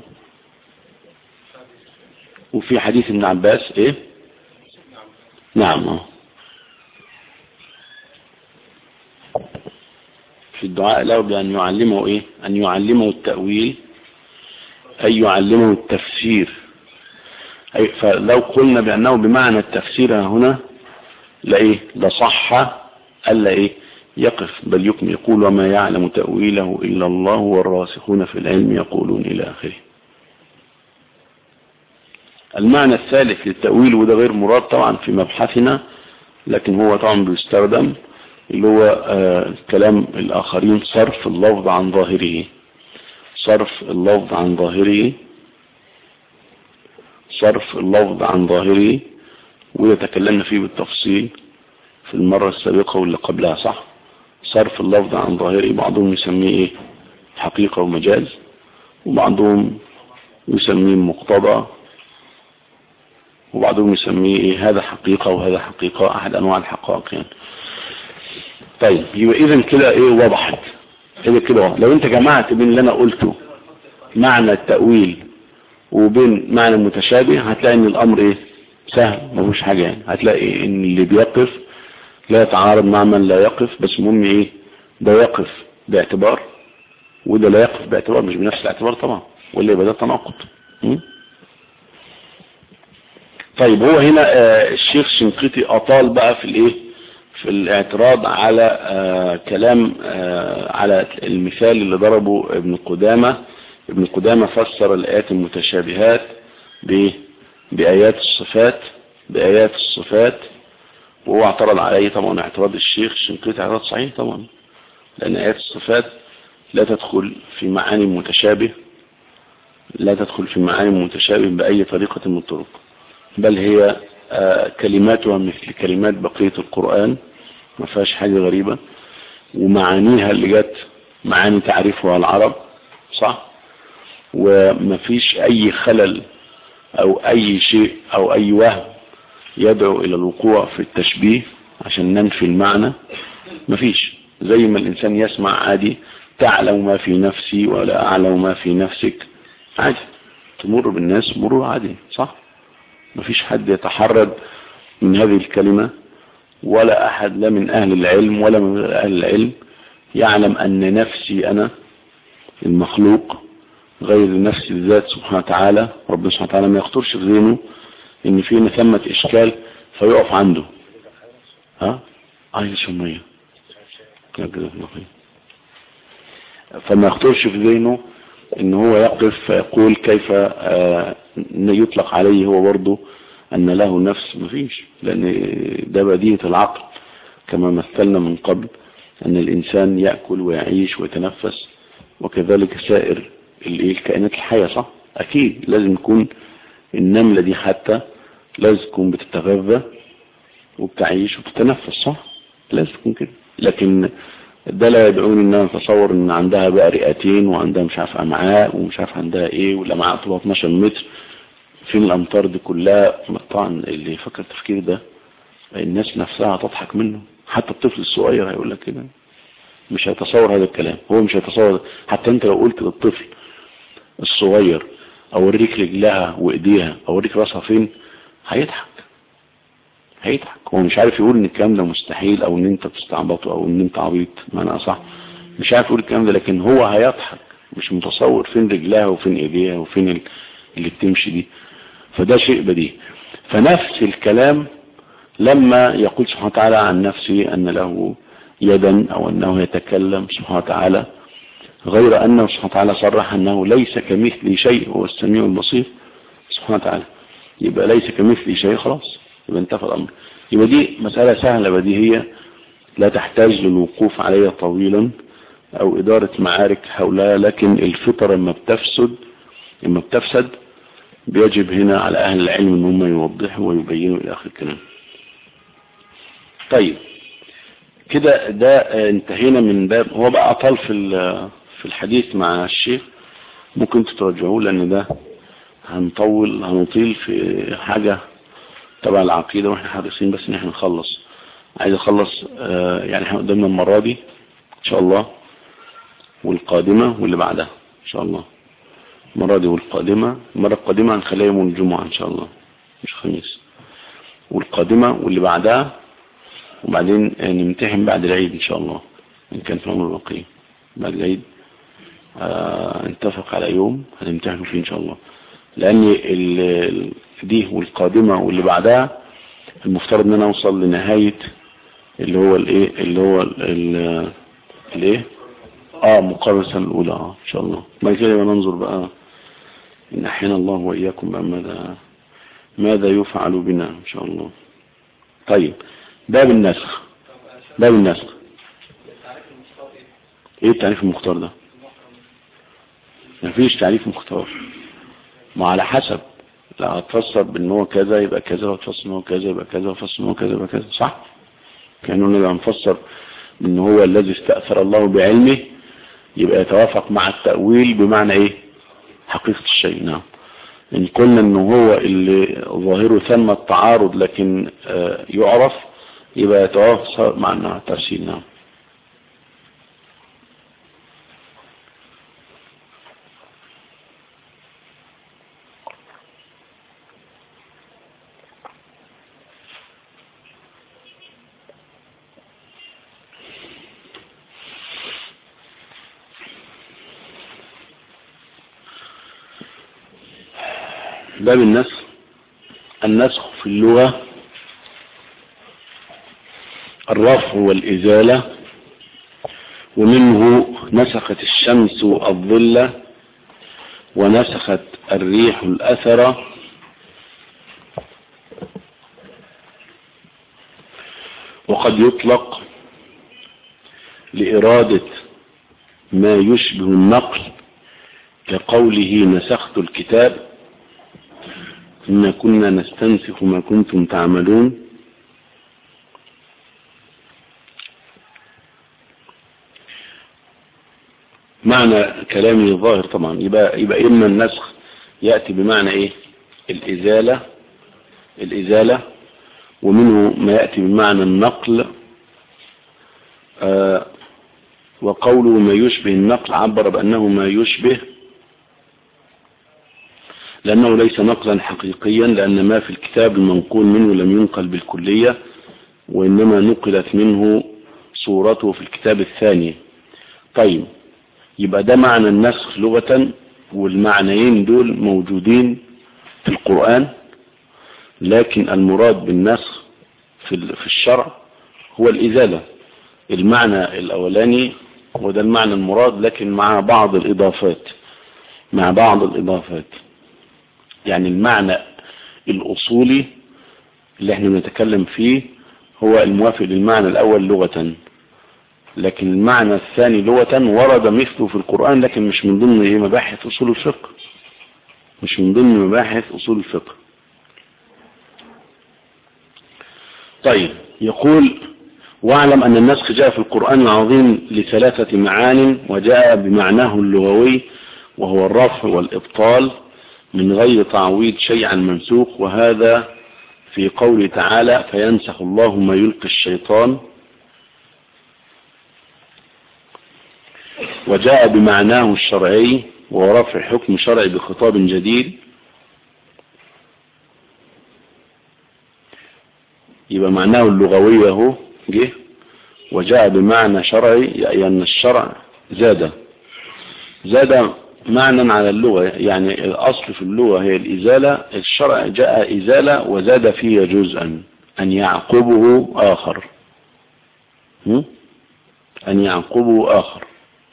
وفي حديث ابن عباس ايه نعم اه في الدعاء له بأن يعلمه ايه ان يعلمه التأويل اي يعلمه التفسير أي فلو قلنا بأنه بمعنى التفسير هنا لإيه لصح ألا إيه يقف بل يكم يقول وما يعلم تأويله إلا الله والراسخون في العلم يقولون إلى آخره المعنى الثالث للتأويل وده غير مراد طبعا في مبحثنا لكن هو طبعا بيستخدم اللي هو آه كلام الآخرين صرف اللفظ عن ظاهره صرف اللفظ عن ظاهره صرف اللفظ عن ظاهره ويتكلمنا فيه بالتفصيل في المرة السابقة واللي قبلها صح صرف اللفظ عن ظاهره بعضهم يسميه ايه حقيقة ومجاز وبعضهم يسميه مقتضى وبعضهم يسميه ايه هذا حقيقة وهذا حقيقة احد انواع الحقائق يعني طيب يبقى اذا كده ايه وضحت كده كده لو انت جمعت بين اللي انا قلته معنى التأويل وبين معنى المتشابه هتلاقي ان الامر ايه سهل ما فيهوش حاجة يعني هتلاقي ان اللي بيقف لا يتعارض مع من لا يقف بس المهم ايه ده يقف باعتبار وده لا يقف باعتبار مش بنفس الاعتبار طبعا ولا يبقى ده تناقض طيب هو هنا آه الشيخ شنقيطي اطال بقى في الايه في الاعتراض على آه كلام آه على المثال اللي ضربه ابن قدامة ابن قدامة فسر الآيات المتشابهات بآيات الصفات بآيات الصفات وهو اعترض عليه طبعا اعتراض الشيخ شنقيطي اعتراض صحيح طبعا لأن آيات الصفات لا تدخل في معاني متشابه لا تدخل في معاني متشابه بأي طريقة من الطرق بل هي آه كلماتها مثل كلمات بقية القرآن ما فيهاش حاجة غريبة ومعانيها اللي جت معاني تعرفها العرب صح وما فيش أي خلل أو أي شيء أو أي وهم يدعو إلى الوقوع في التشبيه عشان ننفي المعنى ما فيش زي ما الإنسان يسمع عادي تعلم ما في نفسي ولا أعلم ما في نفسك عادي تمر بالناس مرور عادي صح ما فيش حد يتحرج من هذه الكلمة ولا أحد لا من أهل العلم ولا من أهل العلم يعلم أن نفسي أنا المخلوق غير نفس الذات سبحانه وتعالى ربنا سبحانه وتعالى ما يخطرش في ذهنه ان في ثمة اشكال فيقف عنده ها عايز شمية فما يخطرش في ذهنه ان هو يقف فيقول كيف آه يطلق عليه هو برضه ان له نفس مفيش لان ده بديهة العقل كما مثلنا من قبل ان الانسان يأكل ويعيش ويتنفس وكذلك سائر الكائنات الحية صح اكيد لازم يكون النملة دي حتى لازم تكون بتتغذى وبتعيش وبتتنفس صح لازم تكون كده لكن ده لا يدعوني ان انا اتصور ان عندها بقى رئتين وعندها مش عارف امعاء ومش عارف عندها ايه والامعاء طولها 12 متر فين الامطار دي كلها طبعا اللي يفكر التفكير ده الناس نفسها هتضحك منه حتى الطفل الصغير هيقول لك كده مش هيتصور هذا الكلام هو مش هيتصور حتى انت لو قلت للطفل الصغير اوريك رجلها وايديها اوريك راسها فين هيضحك هيضحك هو مش عارف يقول ان الكلام ده مستحيل او ان انت بتستعبطه او ان انت عبيط معنى صح مش عارف يقول الكلام ده لكن هو هيضحك مش متصور فين رجلها وفين ايديها وفين اللي بتمشي دي فده شيء بديهي فنفس الكلام لما يقول سبحانه وتعالى عن نفسه ان له يدا او انه يتكلم سبحانه وتعالى غير انه سبحانه وتعالى صرح انه ليس كمثله شيء هو السميع البصير سبحانه وتعالى يبقى ليس كمثله شيء خلاص يبقى انتفى الامر يبقى دي مسألة سهلة بديهية لا تحتاج للوقوف عليها طويلا او ادارة معارك حولها لكن الفطر لما بتفسد لما بتفسد بيجب هنا على اهل العلم ان هم يوضحوا ويبينوا الى اخر الكلام طيب كده ده انتهينا من باب هو بقى اطال في في الحديث مع الشيخ ممكن تتوجهوه لان ده هنطول هنطيل في حاجة تبع العقيدة واحنا حريصين بس ان احنا نخلص عايز اخلص آه يعني احنا قدامنا المرة دي ان شاء الله والقادمة واللي بعدها ان شاء الله المرة دي والقادمة المرة القادمة هنخليها يوم الجمعة ان شاء الله مش خميس والقادمة واللي بعدها وبعدين نمتحن بعد العيد ان شاء الله ان كان في الامر الواقعي بعد العيد آه نتفق على يوم هنمتحنوا فيه ان شاء الله لان دي والقادمة واللي بعدها المفترض ان انا اوصل لنهاية اللي هو الايه اللي هو الايه اه مقارنة السنة الاولى اه ان شاء الله بعد كده ننظر بقى ان احيانا الله واياكم بقى ماذا ماذا يفعل بنا إن شاء الله طيب باب النسخ باب النسخ ايه التعريف المختار ده مفيش تعريف مختار ما على حسب لا هتفسر بان هو كذا يبقى كذا وتفسر ان هو كذا يبقى كذا وتفسر ان هو كذا يبقى كذا صح كانه نبقى نفسر ان هو الذي استأثر الله بعلمه يبقى يتوافق مع التأويل بمعنى ايه حقيقة الشيء نعم ان قلنا ان هو اللي ظاهره ثم التعارض لكن آه يعرف يبقى يتوافق مع الترسيل نعم باب النسخ النسخ في اللغة الرفع والإزالة ومنه نسخت الشمس الظل ونسخت الريح الأثر وقد يطلق لإرادة ما يشبه النقل كقوله نسخت الكتاب إنا كنا نستنسخ ما كنتم تعملون معنى كلامي ظاهر طبعا يبقى, يبقى إما النسخ يأتي بمعنى إيه الإزالة الإزالة ومنه ما يأتي بمعنى النقل آه وقوله ما يشبه النقل عبر بأنه ما يشبه لأنه ليس نقلا حقيقيا لأن ما في الكتاب المنقول منه لم ينقل بالكلية وإنما نقلت منه صورته في الكتاب الثاني طيب يبقى ده معنى النسخ لغة والمعنيين دول موجودين في القرآن لكن المراد بالنسخ في الشرع هو الإزالة المعنى الأولاني وده المعنى المراد لكن مع بعض الإضافات مع بعض الإضافات يعني المعنى الأصولي اللي احنا بنتكلم فيه هو الموافق للمعنى الأول لغة لكن المعنى الثاني لغة ورد مثله في القرآن لكن مش من ضمن ايه مباحث أصول الفقه مش من ضمن مباحث أصول الفقه طيب يقول واعلم أن النسخ جاء في القرآن العظيم لثلاثة معان وجاء بمعناه اللغوي وهو الرفع والإبطال من غير تعويض شيء عن منسوخ وهذا في قوله تعالى فينسخ الله ما يلقي الشيطان وجاء بمعناه الشرعي ورفع حكم شرعي بخطاب جديد يبقى معناه اللغوي اهو جه وجاء بمعنى شرعي يعني أن الشرع زاد زاد معنى على اللغة يعني الأصل في اللغة هي الإزالة الشرع جاء إزالة وزاد فيه جزءا أن يعقبه آخر أن يعقبه آخر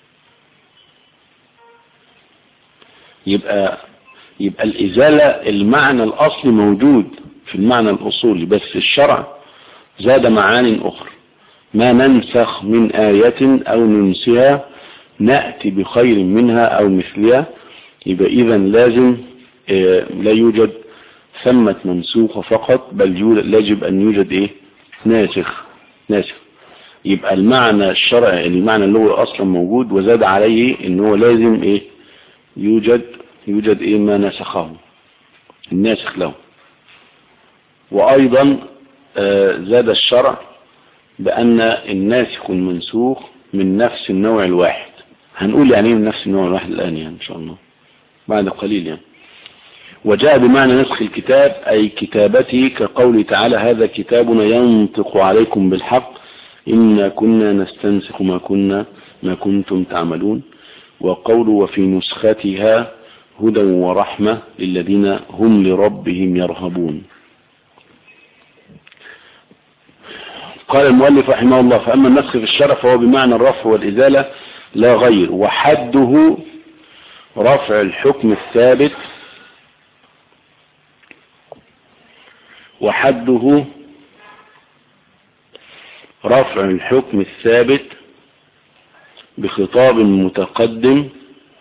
يبقى يبقى الإزالة المعنى الأصلي موجود في المعنى الأصولي بس الشرع زاد معان أخرى ما ننسخ من آية أو ننسها نأتي بخير منها أو مثلها يبقى إذا لازم لا يوجد ثمة منسوخة فقط بل يجب أن يوجد إيه ناسخ ناسخ يبقى المعنى الشرعي المعنى اللغوي أصلا موجود وزاد عليه إن هو لازم إيه يوجد يوجد إيه ما نسخه الناسخ له وأيضا زاد الشرع بأن الناسخ المنسوخ من نفس النوع الواحد هنقول يعني من نفس النوع الواحد الآن يعني إن شاء الله بعد قليل يعني وجاء بمعنى نسخ الكتاب أي كتابته كقول تعالى هذا كتابنا ينطق عليكم بالحق إنا كنا نستنسخ ما كنا ما كنتم تعملون وقول وفي نسختها هدى ورحمة للذين هم لربهم يرهبون قال المؤلف رحمه الله فأما النسخ في الشرع فهو بمعنى الرفع والإزالة لا غير وحده رفع الحكم الثابت وحده رفع الحكم الثابت بخطاب متقدم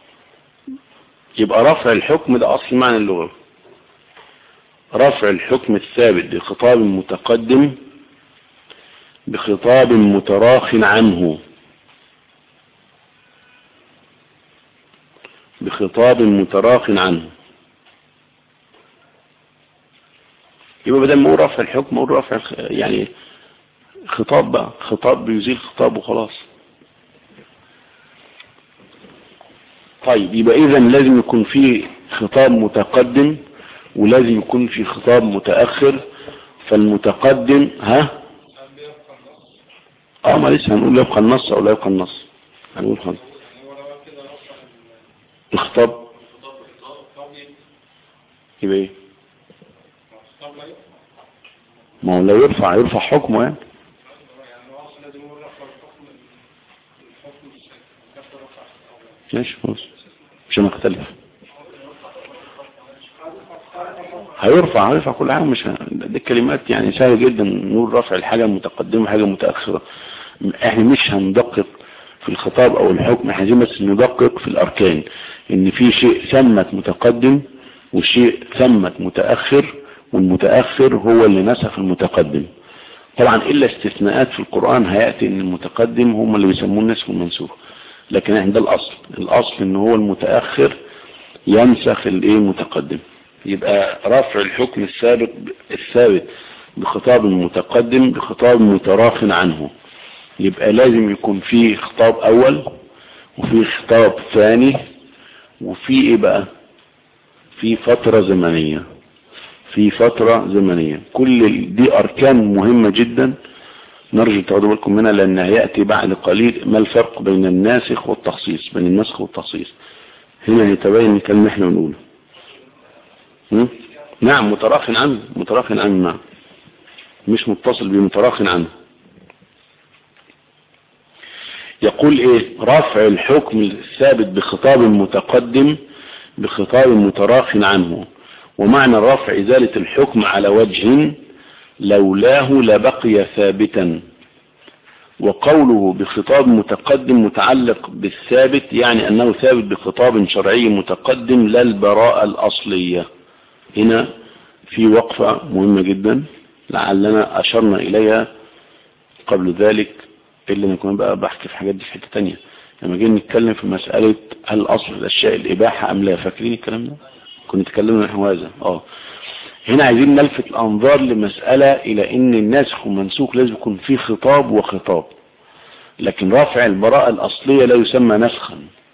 يبقى رفع الحكم ده أصل معنى اللغة رفع الحكم الثابت بخطاب متقدم بخطاب متراخ عنه بخطاب متراخ عنه يبقى بدل ما اقول رفع الحكم اقول رفع يعني خطاب بقى خطاب بيزيل خطاب وخلاص طيب يبقى اذا لازم يكون في خطاب متقدم ولازم يكون في خطاب متأخر فالمتقدم ها اه ما لسه هنقول لا يبقى النص او لا يبقى النص هنقول خلاص الخطاب يبقى ايه ما هو لا يرفع يرفع حكمه يعني ماشي خلاص مش هنختلف هيرفع هيرفع كل حاجة مش دي الكلمات يعني سهل جدا نقول رفع الحاجة المتقدمة حاجة متأخرة احنا مش هندقق في الخطاب او الحكم احنا عايزين بس ندقق في الاركان ان في شيء ثمت متقدم وشيء ثمت متأخر والمتأخر هو اللي نسخ المتقدم طبعا الا استثناءات في القرآن هيأتي ان المتقدم هم اللي بيسموه النسخ والمنسوخ لكن احنا ده الاصل الاصل ان هو المتأخر ينسخ الايه المتقدم يبقى رفع الحكم السابق الثابت بخطاب متقدم بخطاب متراخ عنه يبقى لازم يكون في خطاب اول وفي خطاب ثاني وفي ايه بقى في فترة زمنية في فترة زمنية كل دي اركان مهمة جدا نرجو تاخدوا بالكم منها لان هيأتي بعد قليل ما الفرق بين الناسخ والتخصيص بين النسخ والتخصيص هنا يتبين الكلمة احنا بنقوله نعم متراخ عنه متراخ عنه نعم مش متصل بمتراخ عنه يقول ايه رفع الحكم الثابت بخطاب متقدم بخطاب متراخ عنه ومعنى الرفع إزالة الحكم على وجه لولاه لبقي ثابتا وقوله بخطاب متقدم متعلق بالثابت يعني أنه ثابت بخطاب شرعي متقدم لا البراءة الأصلية هنا في وقفة مهمة جدا لعلنا أشرنا إليها قبل ذلك إلا نكون بقى بحكي في حاجات دي في حتة تانية لما جينا نتكلم في مسألة هل أصل الأشياء الإباحة أم لا فاكرين الكلام ده كنا نتكلمنا نحو هذا اه هنا عايزين نلفت الأنظار لمسألة إلى إن الناسخ والمنسوخ لازم يكون فيه خطاب وخطاب لكن رفع البراءة الأصلية لا يسمى نسخا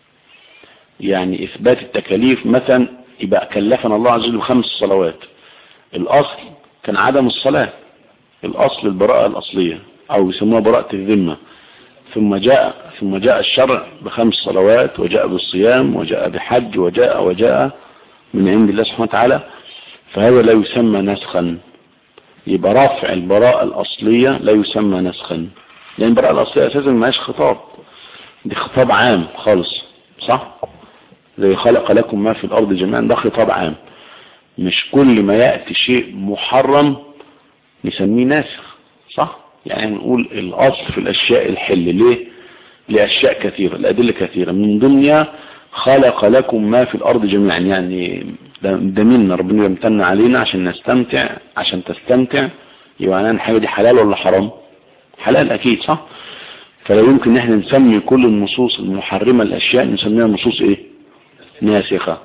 يعني إثبات التكاليف مثلا يبقى كلفنا الله عز وجل بخمس صلوات الأصل كان عدم الصلاة الأصل البراءة الأصلية أو يسموها براءة الذمة ثم جاء ثم جاء الشرع بخمس صلوات وجاء بالصيام وجاء بحج وجاء وجاء من عند الله سبحانه وتعالى فهذا لا يسمى نسخا يبقى رفع البراءة الأصلية لا يسمى نسخا لأن البراءة الأصلية أساسا ما هيش خطاب دي خطاب عام خالص صح زي خلق لكم ما في الأرض جميعا ده خطاب عام مش كل ما يأتي شيء محرم نسميه ناسخ صح يعني نقول الأصل في الأشياء الحل ليه لأشياء كثيرة الأدلة كثيرة من ضمنها خلق لكم ما في الأرض جميعا يعني ده منا ربنا يمتن علينا عشان نستمتع عشان تستمتع يبقى معناها الحاجة دي حلال ولا حرام حلال أكيد صح فلا يمكن ان احنا نسمي كل النصوص المحرمة الأشياء نسميها نصوص ايه ناسخة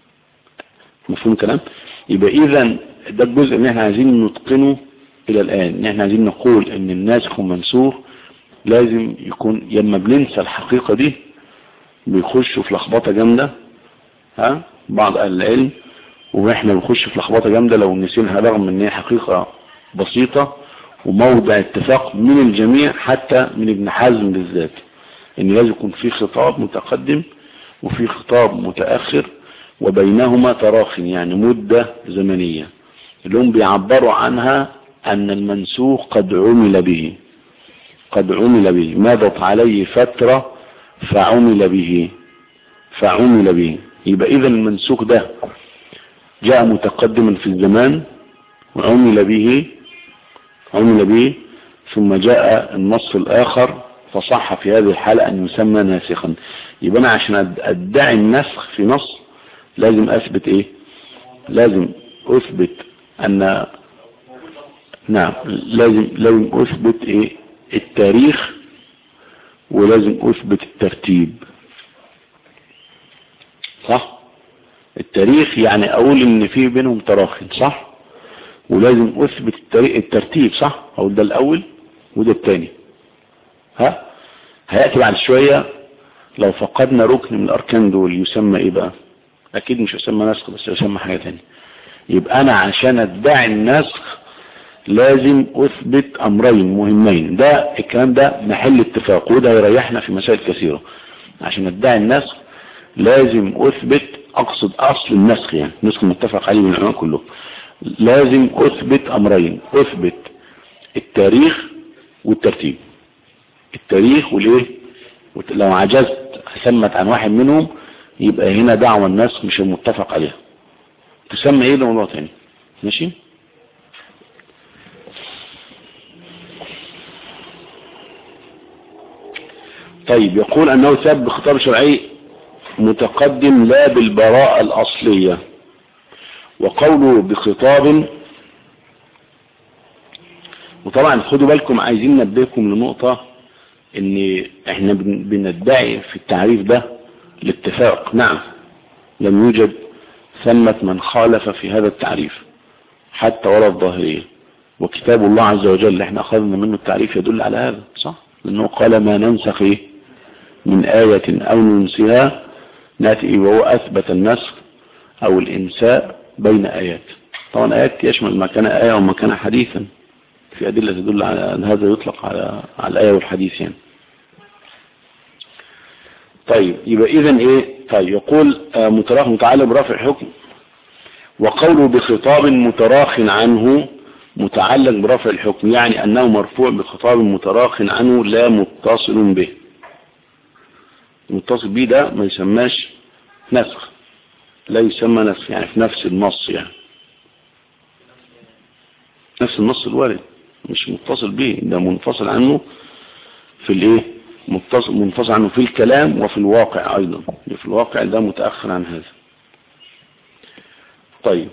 مفهوم الكلام يبقى اذا ده الجزء اللي احنا عايزين نتقنه الى الان ان احنا عايزين نقول ان الناسخ والمنسوخ لازم يكون لما بننسى الحقيقة دي بيخشوا في لخبطة جامدة ها بعض اهل العلم واحنا بنخش في لخبطة جامدة لو نسينها رغم ان هي حقيقة بسيطة وموضع اتفاق من الجميع حتى من ابن حزم بالذات ان لازم يكون في خطاب متقدم وفي خطاب متأخر وبينهما تراخ يعني مدة زمنية اللي هم بيعبروا عنها ان المنسوخ قد عمل به قد عمل به مضت عليه فترة فعمل به فعمل به يبقى اذا المنسوخ ده جاء متقدما في الزمان وعمل به عمل به ثم جاء النص الآخر فصح في هذه الحالة أن يسمى ناسخا يبقى أنا عشان أدعي النسخ في نص لازم أثبت إيه لازم أثبت أن نعم لازم لازم أثبت إيه التاريخ ولازم أثبت الترتيب صح التاريخ يعني أقول إن في بينهم تراخي صح ولازم أثبت الترتيب صح أقول ده الأول وده الثاني ها هيأتي بعد شوية لو فقدنا ركن من الأركان دول يسمى إيه بقى أكيد مش يسمى نسخ بس يسمى حاجة تانية يبقى أنا عشان أدعي النسخ لازم أثبت أمرين مهمين ده الكلام ده محل اتفاق وده يريحنا في مسائل كثيرة عشان أدعي النسخ لازم أثبت أقصد أصل النسخ يعني النسخ المتفق عليه من العلماء كلهم لازم أثبت أمرين أثبت التاريخ والترتيب التاريخ والايه لو عجزت ثمت عن واحد منهم يبقى هنا دعوة الناس مش المتفق عليها تسمى ايه ده موضوع تاني ماشي طيب يقول انه ثاب بخطاب شرعي متقدم لا بالبراءة الاصلية وقوله بخطاب وطبعا خدوا بالكم عايزين نبهكم لنقطة ان احنا بندعي في التعريف ده الاتفاق نعم لم يوجد ثمة من خالف في هذا التعريف حتى ولا الظاهرية وكتاب الله عز وجل اللي احنا اخذنا منه التعريف يدل على هذا صح لانه قال ما ننسخ ايه من آية او ننسها ناتي وهو اثبت النسخ او الانساء بين ايات طبعا ايات يشمل ما كان ايه وما كان حديثا في ادلة تدل على ان هذا يطلق على على الايه والحديث يعني طيب يبقى اذا ايه طيب يقول متراخ متعلق برفع الحكم وقوله بخطاب متراخ عنه متعلق برفع الحكم يعني انه مرفوع بخطاب متراخ عنه لا متصل به متصل به ده ما يسماش نسخ لا يسمى نسخ يعني في نفس النص يعني نفس النص الوارد مش متصل به ده منفصل عنه في الايه متصل منفصل عنه في الكلام وفي الواقع ايضا في الواقع ده متأخر عن هذا طيب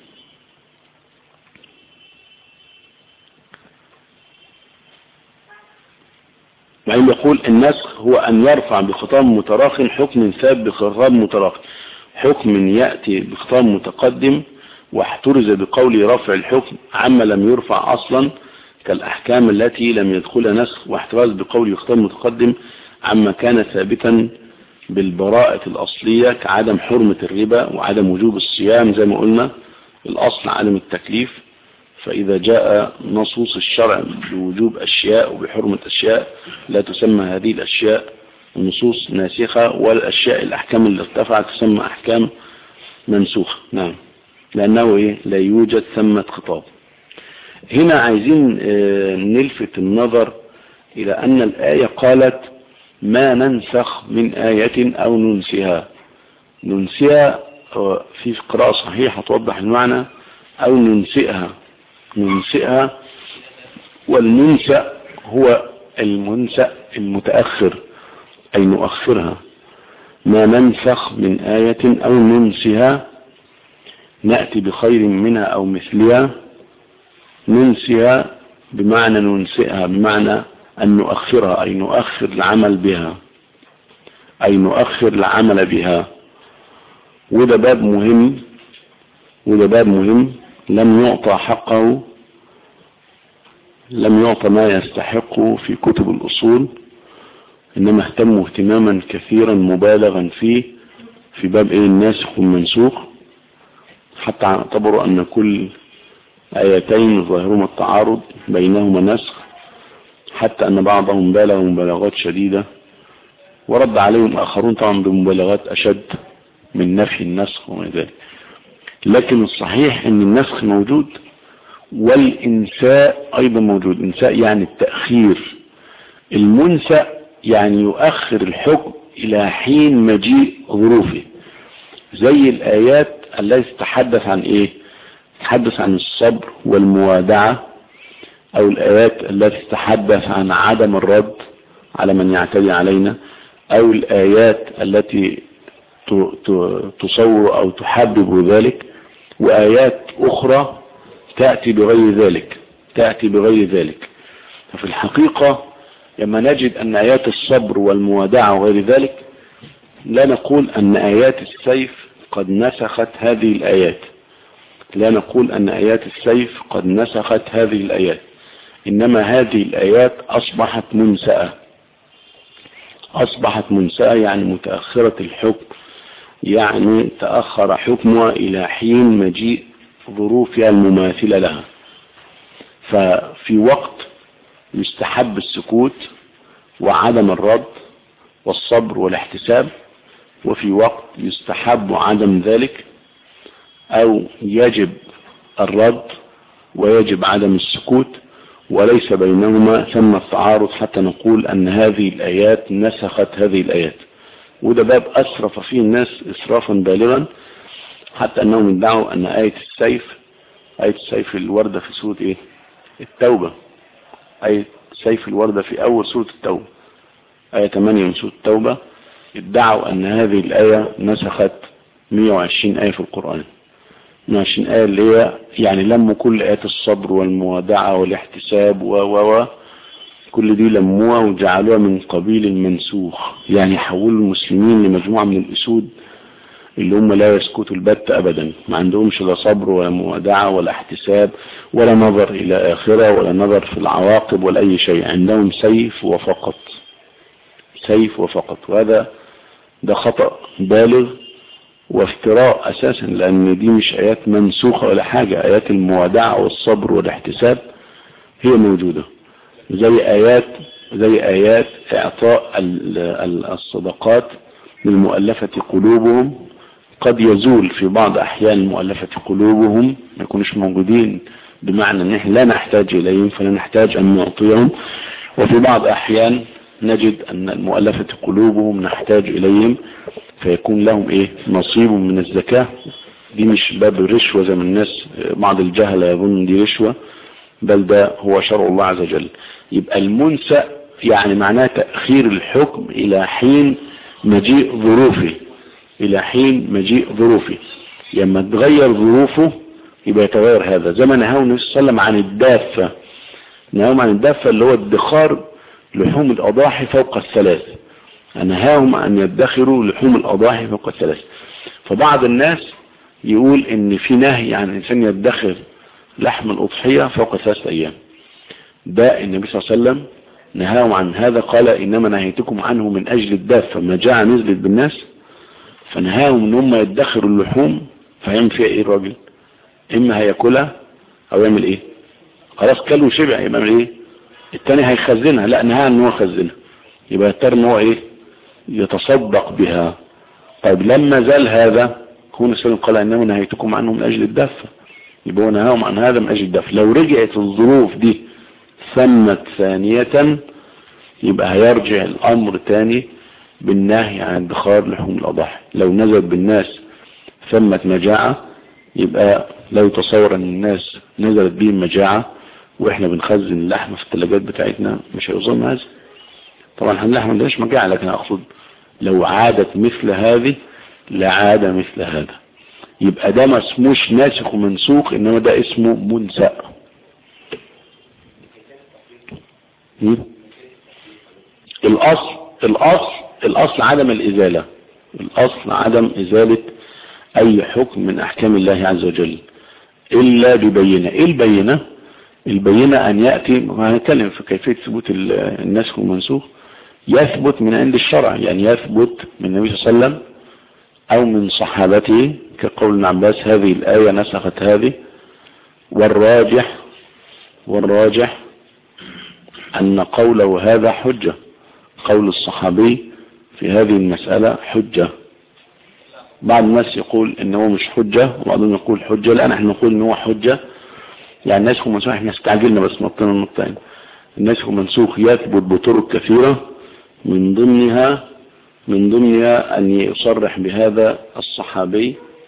بعدين يقول النسخ هو أن يرفع بخطاب متراخ حكم ثاب بخطاب متراخ حكم يأتي بخطاب متقدم واحترز بقول رفع الحكم عما لم يرفع أصلا كالأحكام التي لم يدخلها نسخ واحتراز بقول خطاب متقدم عما كان ثابتا بالبراءة الأصلية كعدم حرمة الربا وعدم وجوب الصيام زي ما قلنا الأصل عدم التكليف فإذا جاء نصوص الشرع بوجوب أشياء وبحرمة أشياء لا تسمى هذه الأشياء نصوص ناسخة والأشياء الأحكام اللي ارتفعت تسمى أحكام منسوخة نعم لأنه إيه لا يوجد ثمة خطاب هنا عايزين اه نلفت النظر إلى أن الآية قالت ما ننسخ من آية أو ننسها ننسها في قراءة صحيحة توضح المعنى أو ننسئها ننسئها والمنسأ هو المنسأ المتأخر أي نؤخرها ما ننسخ من آية أو ننسها نأتي بخير منها أو مثلها ننسها بمعنى ننسئها بمعنى أن نؤخرها أي نؤخر العمل بها أي نؤخر العمل بها وده باب مهم وده باب مهم لم يعطى حقه لم يعطى ما يستحقه في كتب الأصول إنما اهتموا اهتماما كثيرا مبالغا فيه في باب ايه الناسخ والمنسوخ حتى اعتبروا أن كل آيتين ظاهرهما التعارض بينهما نسخ حتى أن بعضهم بالغ مبالغات شديدة ورد عليهم آخرون طبعا بمبالغات أشد من نفي النسخ وما ذلك لكن الصحيح أن النسخ موجود والإنساء أيضا موجود إنساء يعني التأخير المنسأ يعني يؤخر الحكم إلى حين مجيء ظروفه زي الآيات التي تتحدث عن إيه تتحدث عن الصبر والموادعة او الايات التي تتحدث عن عدم الرد على من يعتدي علينا او الايات التي تصور او تحبب ذلك وايات اخرى تأتي بغير ذلك تأتي بغير ذلك ففي الحقيقة لما نجد ان ايات الصبر والموادعة وغير ذلك لا نقول ان ايات السيف قد نسخت هذه الايات لا نقول ان ايات السيف قد نسخت هذه الايات انما هذه الايات اصبحت منسأة اصبحت منسأة يعني متأخرة الحكم يعني تأخر حكمها الى حين مجيء ظروفها المماثلة لها ففي وقت يستحب السكوت وعدم الرد والصبر والاحتساب وفي وقت يستحب عدم ذلك او يجب الرد ويجب عدم السكوت وليس بينهما ثم التعارض حتى نقول ان هذه الايات نسخت هذه الايات وده باب اسرف فيه الناس اسرافا بالغا حتى انهم ادعوا ان آية السيف آية السيف الوردة في سورة ايه التوبة آية سيف الوردة في اول سورة التوبة آية 8 من سورة التوبة ادعوا ان هذه الآية نسخت 120 آية في القرآن 120 آية اللي هي يعني لموا كل آيات الصبر والموادعة والاحتساب و و و كل دي لموها وجعلوها من قبيل المنسوخ يعني حولوا المسلمين لمجموعة من الأسود اللي هم لا يسكتوا البت أبدا ما عندهمش لا صبر ولا موادعة ولا احتساب ولا نظر إلى آخرة ولا نظر في العواقب ولا أي شيء عندهم سيف وفقط سيف وفقط وهذا ده خطأ بالغ وافتراء أساسا لأن دي مش آيات منسوخة ولا حاجة آيات الموادعة والصبر والاحتساب هي موجودة زي آيات زي آيات إعطاء الصدقات للمؤلفة قلوبهم قد يزول في بعض أحيان المؤلفة قلوبهم ما يكونوش موجودين بمعنى ان احنا لا نحتاج إليهم فلا نحتاج أن نعطيهم وفي بعض أحيان نجد أن المؤلفة قلوبهم نحتاج إليهم فيكون لهم إيه نصيب من الزكاة دي مش باب الرشوة زي ما الناس بعض الجهل يظن دي رشوة بل ده هو شرع الله عز وجل يبقى المنسى يعني معناه تأخير الحكم إلى حين مجيء ظروفه إلى حين مجيء ظروفه لما تغير ظروفه يبقى يتغير هذا زي ما نهاه النبي صلى الله عليه وسلم عن الدافة نهاهم عن الدافة اللي هو ادخار لحوم الأضاحي فوق الثلاث نهاهم أن يدخروا لحوم الأضاحي فوق الثلاث فبعض الناس يقول ان في نهي عن الإنسان يدخر لحم الأضحية فوق ثلاث أيام ده النبي صلى الله عليه وسلم نهاهم عن هذا قال إنما نهيتكم عنه من أجل الدافة مجاعة نزلت بالناس فنهاهم ان هم يدخروا اللحوم فهيعمل فيها ايه الراجل اما هياكلها او يعمل ايه خلاص كل وشبع يبقى يعمل ايه التاني هيخزنها لا نهى ان هو يخزنها يبقى يضطر ان هو ايه يتصدق بها طيب لما زال هذا هو السلام قال انما نهيتكم عنه من اجل الدفة يبقى هو نهاهم عن هذا من اجل الدفة لو رجعت الظروف دي ثمت ثانية يبقى هيرجع الامر تاني بالنهي عن ادخار لحوم الاضاحي لو نزل بالناس ثمة مجاعة يبقى لا يتصور ان الناس نزلت بهم مجاعة واحنا بنخزن اللحم في الثلاجات بتاعتنا مش هيظن هذا طبعا احنا اللحم مش مجاعة لكن اقصد لو عادت مثل هذه لعاد مثل هذا يبقى ده ما اسموش ناسخ ومنسوخ انما ده اسمه منسأ الاصل الاصل الاصل عدم الازالة الاصل عدم ازالة اي حكم من احكام الله عز وجل الا ببينة ايه البينة البينة ان يأتي هنتكلم في كيفية ثبوت النسخ والمنسوخ يثبت من عند الشرع يعني يثبت من النبي صلى الله عليه وسلم او من صحابته كقول ابن عباس هذه الآية نسخت هذه والراجح والراجح ان قوله هذا حجة قول الصحابي في هذه المسألة حجة بعض الناس يقول ان هو مش حجة وبعضهم يقول حجة لا نحن نقول ان هو حجة يعني الناسخ ومنسوخ احنا استعجلنا بس نطينا النقطتين الناسخ ومنسوخ يثبت بطرق كثيرة من ضمنها من ضمنها ان يصرح بهذا الصحابي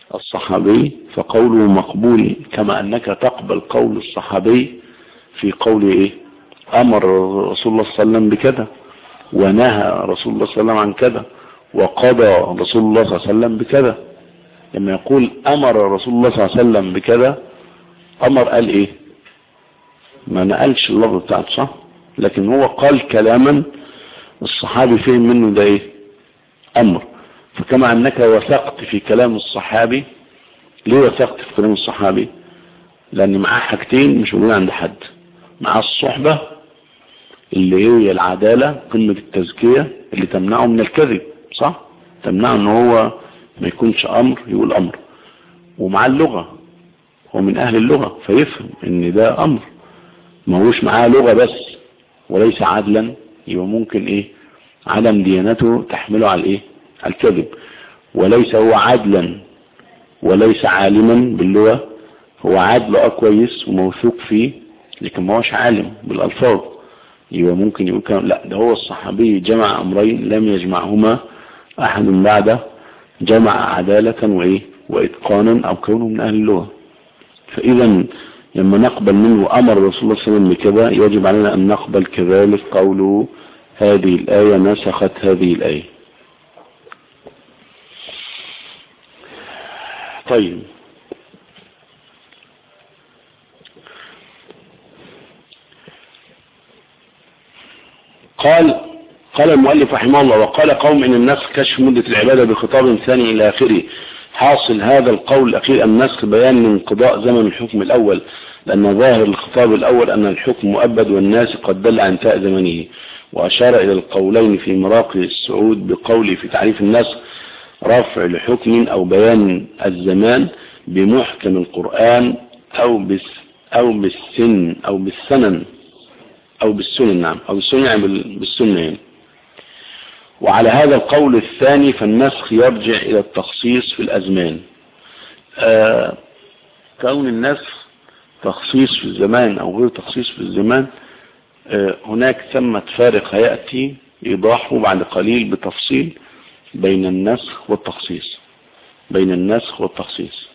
الصحابي فقوله مقبول كما أنك تقبل قول الصحابي في قول إيه أمر رسول الله صلى الله عليه وسلم بكذا ونهى رسول الله صلى الله عليه وسلم عن كذا وقضى رسول الله صلى الله عليه وسلم بكذا لما يقول أمر رسول الله صلى الله عليه وسلم بكذا أمر قال إيه ما نقلش اللفظ بتاعته صح لكن هو قال كلاما الصحابي فهم منه ده إيه أمر فكما أنك وثقت في كلام الصحابي ليه وثقت في كلام الصحابي لأن معاه حاجتين مش موجودين عند حد معاه الصحبة اللي هي العدالة قمة التزكية اللي تمنعه من الكذب صح تمنعه ان هو ما يكونش امر يقول امر ومعاه اللغة هو من اهل اللغة فيفهم ان ده امر ما هوش معاه لغة بس وليس عدلا يبقى ممكن ايه عدم ديانته تحمله على الايه على الكذب وليس هو عدلا وليس عالما باللغة هو عدل اه كويس وموثوق فيه لكن ما هوش عالم بالالفاظ يبقى ممكن يقول كلام لا ده هو الصحابي جمع امرين لم يجمعهما احد بعده جمع عدالة وايه واتقانا او كونه من اهل اللغة فاذا لما نقبل منه امر رسول الله صلى الله عليه وسلم بكذا يجب علينا ان نقبل كذلك قوله هذه الاية نسخت هذه الاية طيب قال قال المؤلف رحمه الله وقال قوم ان النسخ كشف مدة العبادة بخطاب ثاني الى اخره حاصل هذا القول الاخير النسخ بيان من انقضاء زمن الحكم الاول لان ظاهر الخطاب الاول ان الحكم مؤبد والناس قد دل عن انتهاء زمنه واشار الى القولين في مراقي السعود بقوله في تعريف النسخ رفع لحكم او بيان الزمان بمحكم القرآن او بس او بالسن او بالسنن او بالسنن نعم او بالسنن يعني بالسنة يعني وعلى هذا القول الثاني فالنسخ يرجع الى التخصيص في الازمان آه كون النسخ تخصيص في الزمان او غير تخصيص في الزمان آه هناك ثمة فارق هيأتي ايضاحه بعد قليل بتفصيل بين النسخ والتخصيص بين النسخ والتخصيص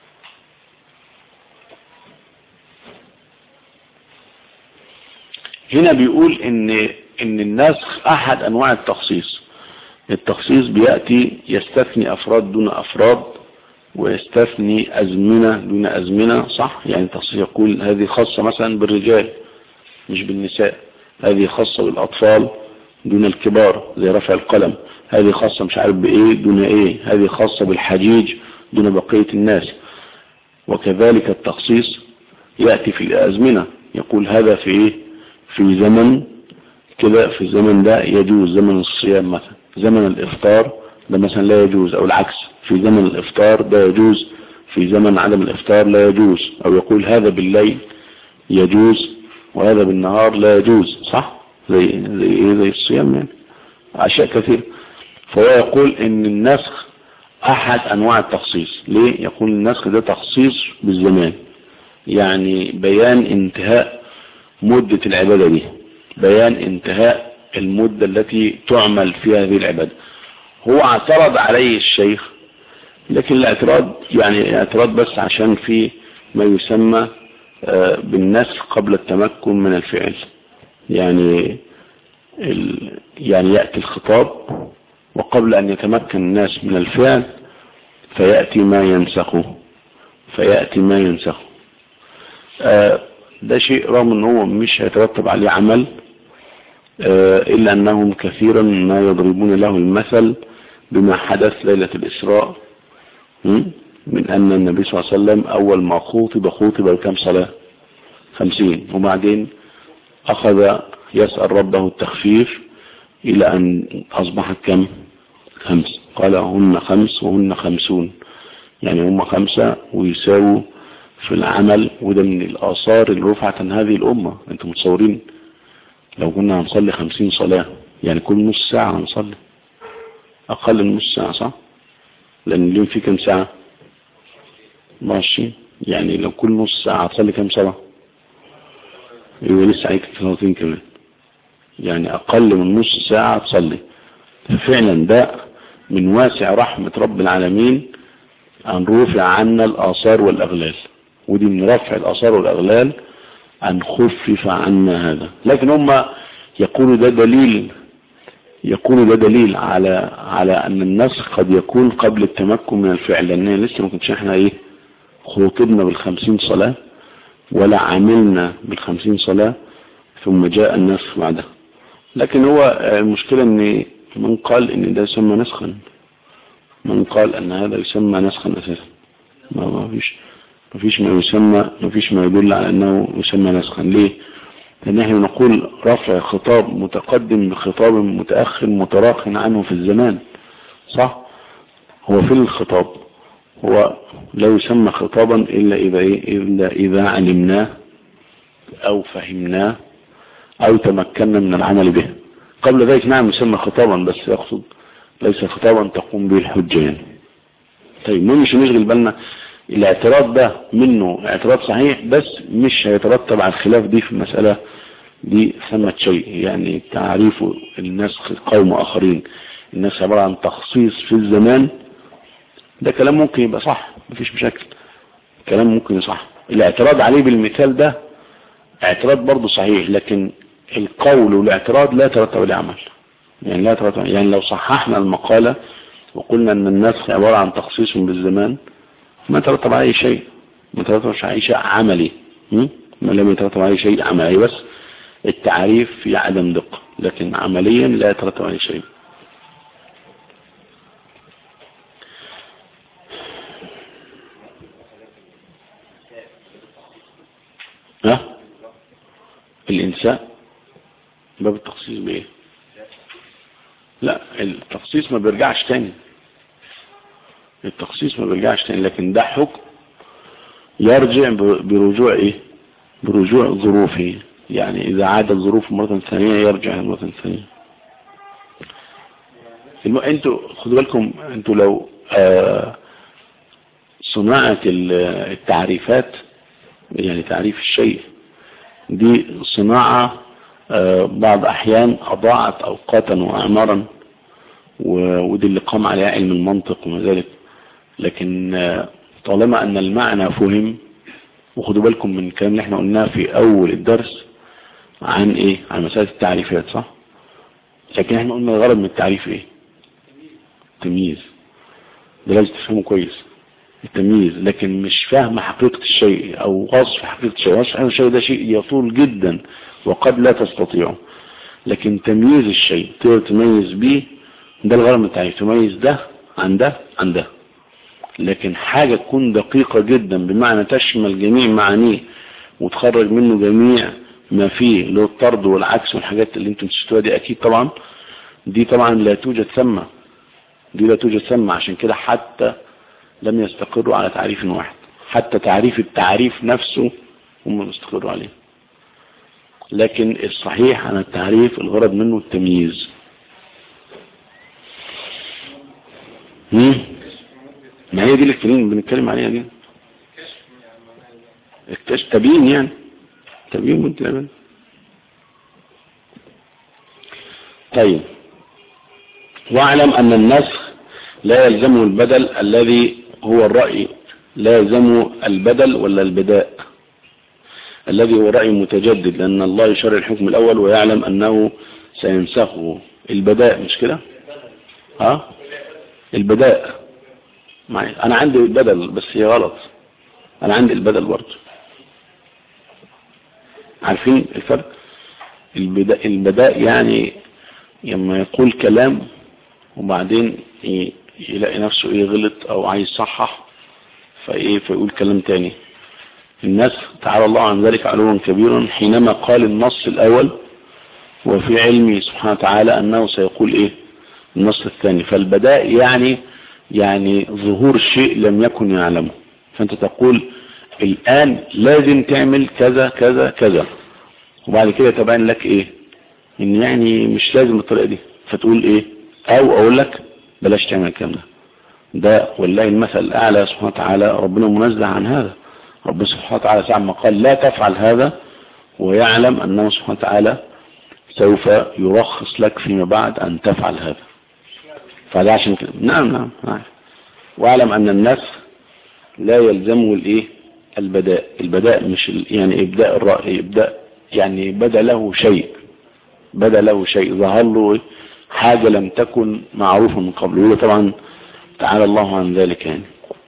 هنا بيقول ان ان النسخ احد انواع التخصيص التخصيص بيأتي يستثني افراد دون افراد ويستثني ازمنة دون ازمنة صح يعني التخصيص يقول هذه خاصة مثلا بالرجال مش بالنساء هذه خاصة بالاطفال دون الكبار زي رفع القلم هذه خاصة مش عارف بايه دون ايه هذه خاصة بالحجيج دون بقية الناس وكذلك التخصيص يأتي في الازمنة يقول هذا في ايه في زمن كده في الزمن ده يجوز زمن الصيام مثلا زمن الافطار ده مثلا لا يجوز او العكس في زمن الافطار ده يجوز في زمن عدم الافطار لا يجوز او يقول هذا بالليل يجوز وهذا بالنهار لا يجوز صح زي زي ايه زي الصيام يعني اشياء كثير فهو يقول ان النسخ احد انواع التخصيص ليه يقول النسخ ده تخصيص بالزمان يعني بيان انتهاء مدة العبادة دي بيان انتهاء المدة التي تعمل فيها هذه العبادة هو اعترض عليه الشيخ لكن الاعتراض يعني اعتراض بس عشان في ما يسمى بالنسخ قبل التمكن من الفعل يعني ال يعني يأتي الخطاب وقبل أن يتمكن الناس من الفعل فيأتي ما ينسخه فيأتي ما ينسخه آه ده شيء رغم ان هو مش هيترتب عليه عمل آه الا انهم كثيرا ما يضربون له المثل بما حدث ليلة الاسراء من ان النبي صلى الله عليه وسلم اول ما خوطب خوطب بكم صلاة خمسين وبعدين اخذ يسأل ربه التخفيف الى ان اصبحت كم خمس قال هن خمس وهن خمسون يعني هم خمسة ويساووا في العمل وده من الآثار اللي رفعت عن هذه الأمة انتم متصورين لو كنا هنصلي خمسين صلاة يعني كل نص ساعة هنصلي أقل من نص ساعة صح لأن اليوم فيه كم ساعة 24 يعني لو كل نص ساعة هتصلي كم صلاة يبقى لسه عليك 30 كمان يعني أقل من نص ساعة تصلي ففعلا ده من واسع رحمة رب العالمين أن رفع عنا الآثار والأغلال ودي من رفع الآثار والأغلال أن خفف عنا هذا لكن هم يقولوا ده دليل يقولوا ده دليل على على أن النسخ قد يكون قبل التمكن من الفعل لأن لسه ما كنتش احنا ايه خطبنا بالخمسين صلاة ولا عملنا بالخمسين صلاة ثم جاء النسخ بعدها لكن هو المشكلة ان من قال ان ده يسمى نسخا من قال ان هذا يسمى نسخا اساسا ما ما فيش ما فيش ما يسمى ما فيش ما يدل على انه يسمى نسخا ليه لان احنا نقول رفع خطاب متقدم بخطاب متأخر متراخ عنه في الزمان صح هو في الخطاب هو لا يسمى خطابا إلا إذا, إيه؟ إلا إذا علمناه أو فهمناه أو تمكنا من العمل به قبل ذلك نعم يسمى خطابا بس يقصد ليس خطابا تقوم به الحجة يعني طيب مش نشغل بالنا الاعتراض ده منه اعتراض صحيح بس مش هيترتب على الخلاف دي في المسألة دي ثمة شيء يعني تعريف الناس قوم آخرين الناس عبارة عن تخصيص في الزمان ده كلام ممكن يبقى صح مفيش مشاكل كلام ممكن يصح الاعتراض عليه بالمثال ده اعتراض برضه صحيح لكن القول والاعتراض لا يترتب عليه عمل يعني لا يترتب يعني لو صححنا المقالة وقلنا ان النسخ عبارة عن تخصيص بالزمان ما يترتب عليه شيء ما يترتب عليه شيء عملي ما لم يترتب عليه شيء عملي بس التعريف في عدم دقة لكن عمليا لا يترتب عليه شيء ها الإنساء باب التخصيص بإيه لا التخصيص ما بيرجعش تاني التخصيص ما بيرجعش تاني لكن ده حكم يرجع برجوع ايه برجوع ظروفه يعني اذا عادت ظروف مرة ثانية يرجع مرة ثانية الم... انتوا خدوا بالكم انتوا لو آه صناعة التعريفات يعني تعريف الشيء دي صناعة آه بعض احيان اضاعت اوقاتا واعمارا ودي اللي قام عليها علم المنطق وما ذلك لكن طالما ان المعنى فهم وخدوا بالكم من الكلام اللي احنا قلناه في اول الدرس عن ايه عن مسألة التعريفات صح لكن احنا قلنا الغرض من التعريف ايه تمييز ده لازم تفهمه كويس التمييز لكن مش فاهم حقيقة الشيء او وصف حقيقة الشيء وصف الشيء ده شيء يطول جدا وقد لا تستطيعه لكن تمييز الشيء تقدر تميز بيه ده الغرض من التعريف تميز ده عن ده عن ده لكن حاجة تكون دقيقة جدا بمعنى تشمل جميع معانيه وتخرج منه جميع ما فيه اللي هو الطرد والعكس والحاجات اللي انتم تشتوها دي اكيد طبعا دي طبعا لا توجد ثم دي لا توجد ثم عشان كده حتى لم يستقروا على تعريف واحد حتى تعريف التعريف نفسه هم يستقروا عليه لكن الصحيح عن التعريف الغرض منه التمييز ما هي دي اللي بنتكلم عليها دي الكشف تبيين يعني تبيين وانت طيب واعلم ان النسخ لا يلزم البدل الذي هو الرأي لا يلزم البدل ولا البداء الذي هو رأي متجدد لأن الله يشرع الحكم الأول ويعلم أنه سينسخه البداء مش كده ها البداء معي. انا عندي البدل بس هي غلط انا عندي البدل برضه عارفين الفرق البداء, البداء يعني لما يقول كلام وبعدين يلاقي نفسه ايه غلط او عايز صحح فايه فيقول كلام تاني الناس تعالى الله عن ذلك علوا كبيرا حينما قال النص الاول وفي علمه سبحانه وتعالى انه سيقول ايه النص الثاني فالبداء يعني يعني ظهور شيء لم يكن يعلمه فانت تقول الان لازم تعمل كذا كذا كذا وبعد كده تبين لك ايه ان يعني مش لازم الطريقة دي فتقول ايه او اقول لك بلاش تعمل الكلام ده ده والله المثل الاعلى سبحانه وتعالى ربنا منزه عن هذا ربنا سبحانه وتعالى ساعة ما قال لا تفعل هذا ويعلم انه سبحانه وتعالى سوف يرخص لك فيما بعد ان تفعل هذا فده عشان كده نعم نعم عارف واعلم ان النسخ لا يلزمه الايه البداء البداء مش ال- يعني ابداء الرأي ابداء يعني بدا له شيء بدا له شيء ظهر له حاجة لم تكن معروفة من قبل يقول طبعا تعالى الله عن ذلك يعني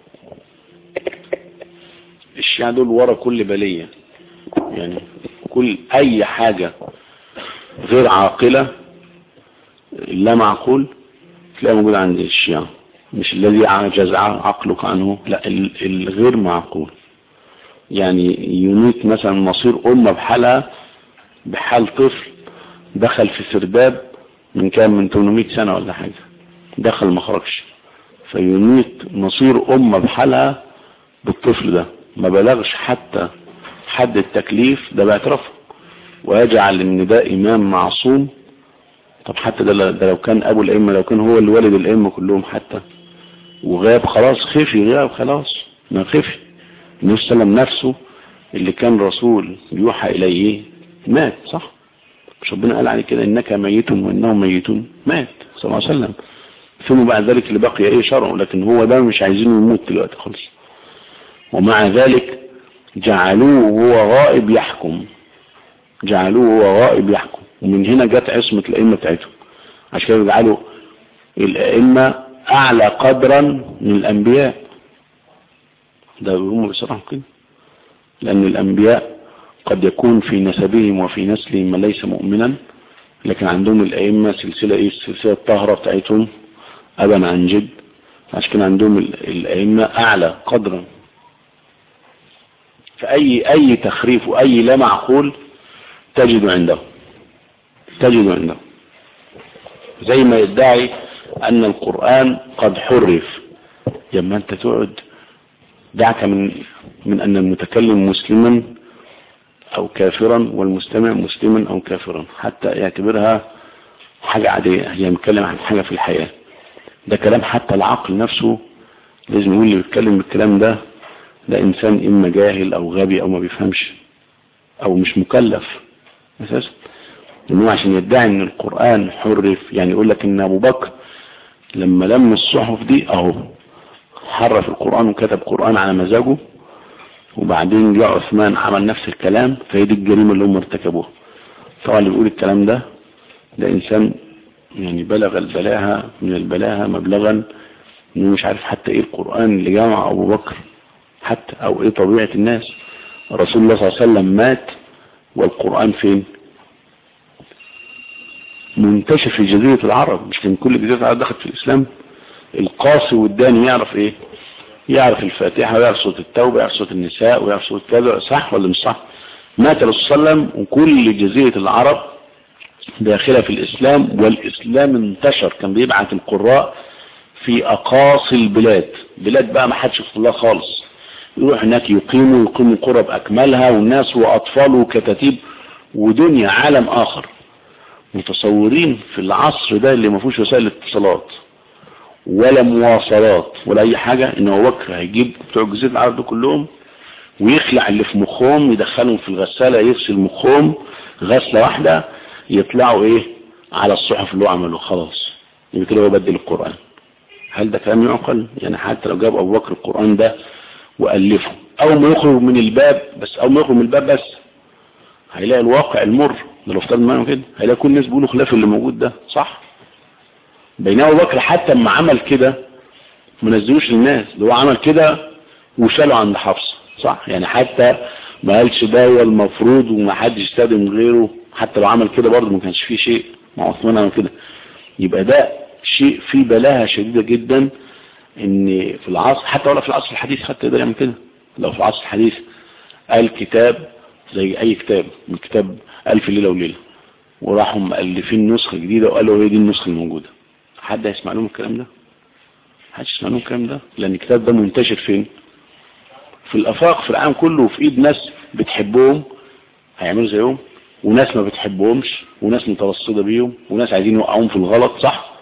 الشيعة دول ورا كل بلية يعني كل اي حاجة غير عاقلة لا معقول تلاقيه موجود عند الشيعة مش الذي عجز عقلك عنه لا ال- الغير معقول يعني يميت مثلا مصير أمة بحالها بحال طفل دخل في سرداب من كام من 800 سنة ولا حاجة دخل ما خرجش فيميت مصير أمة بحالها بالطفل ده ما بلغش حتى حد التكليف ده باعترافه ويجعل ان ده امام معصوم طب حتى ده, ده لو كان ابو الائمه لو كان هو اللي والد الائمه كلهم حتى وغاب خلاص خفي غاب خلاص ما خفي النبي صلى الله عليه وسلم نفسه اللي كان رسول يوحى اليه مات صح مش ربنا قال عليه كده انك ميت وانهم ميتون مات صلى الله عليه وسلم ثم بعد ذلك اللي بقي ايه شرعه لكن هو ده مش عايزينه يموت دلوقتي خالص ومع ذلك جعلوه وهو غائب يحكم جعلوه وهو غائب يحكم ومن هنا جت عصمة الأئمة بتاعتهم عشان كده جعلوا الأئمة أعلى قدرا من الأنبياء ده هم بصراحة كده لأن الأنبياء قد يكون في نسبهم وفي نسلهم من ليس مؤمنا لكن عندهم الأئمة سلسلة إيه السلسلة الطاهرة بتاعتهم أبا عن جد عشان كده عندهم الأئمة أعلى قدرا فأي أي تخريف وأي لا معقول تجد عنده تجد عنده زي ما يدعي أن القرآن قد حرف لما أنت تقعد دعك من من أن المتكلم مسلما أو كافرا والمستمع مسلما أو كافرا حتى يعتبرها حاجة عادية هي متكلم عن حاجة في الحياة ده كلام حتى العقل نفسه لازم يقول اللي بيتكلم بالكلام ده ده إنسان إما جاهل أو غبي أو ما بيفهمش أو مش مكلف أساسا إنه عشان يدعي إن القرآن حرف يعني يقول لك إن أبو بكر لما لم الصحف دي أهو حرف القرآن وكتب قرآن على مزاجه وبعدين جاء عثمان عمل نفس الكلام فهي دي الجريمة اللي هم ارتكبوها طبعا اللي بيقول الكلام ده ده إنسان يعني بلغ البلاهة من البلاهة مبلغا إنه مش عارف حتى إيه القرآن اللي جمع أبو بكر حتى أو إيه طبيعة الناس رسول الله صلى الله عليه وسلم مات والقرآن فين منتشر في جزيرة العرب مش كان كل جزيرة العرب دخلت في الإسلام القاصي والداني يعرف إيه يعرف الفاتحة ويعرف صوت التوبة ويعرف صوت النساء ويعرف صوت كذا صح ولا مش صح مات الرسول صلى الله عليه وسلم وكل جزيرة العرب داخلة في الإسلام والإسلام انتشر كان بيبعت القراء في أقاصي البلاد بلاد بقى ما حدش يخطر الله خالص يروح هناك يقيموا يقيموا قرى بأكملها والناس وأطفال وكتاتيب ودنيا عالم آخر متصورين في العصر ده اللي ما فيهوش وسائل اتصالات ولا مواصلات ولا أي حاجة إن هو بكر هيجيب بتوع جزيرة العرب دول كلهم ويخلع اللي في مخهم يدخلهم في الغسالة يغسل مخهم غسلة واحدة يطلعوا ايه على الصحف اللي هو عمله خلاص يبقى كده هو بدل القرآن هل ده كلام يعقل يعني حتى لو جاب ابو بكر القرآن ده والفه اول ما يخرج من الباب بس اول ما يخرج من الباب بس هيلاقي الواقع المر ده لو افترضنا معاهم كده هيلاقي كل الناس بيقولوا خلاف اللي موجود ده صح بينما ابو بكر حتى لما عمل كده ما نزلوش للناس ده هو عمل كده وشالوا عند حفصه صح يعني حتى ما قالش ده هو المفروض وما حدش يستخدم غيره حتى لو عمل كده برضه ما كانش فيه شيء مع عثمان عمل كده يبقى ده شيء فيه بلاهة شديدة جدا ان في العصر حتى ولا في العصر الحديث حتى يقدر يعمل كده لو في العصر الحديث قال كتاب زي اي كتاب من كتاب الف ليلة وليلة وراحوا مؤلفين نسخة جديدة وقالوا هي دي النسخة الموجودة حد هيسمع لهم الكلام ده حد يسمع لهم الكلام ده لان الكتاب ده منتشر فين في الافاق في العالم كله وفي ايد ناس بتحبهم هيعملوا زيهم وناس ما بتحبهمش وناس متوسطة بيهم وناس عايزين يوقعوهم في الغلط صح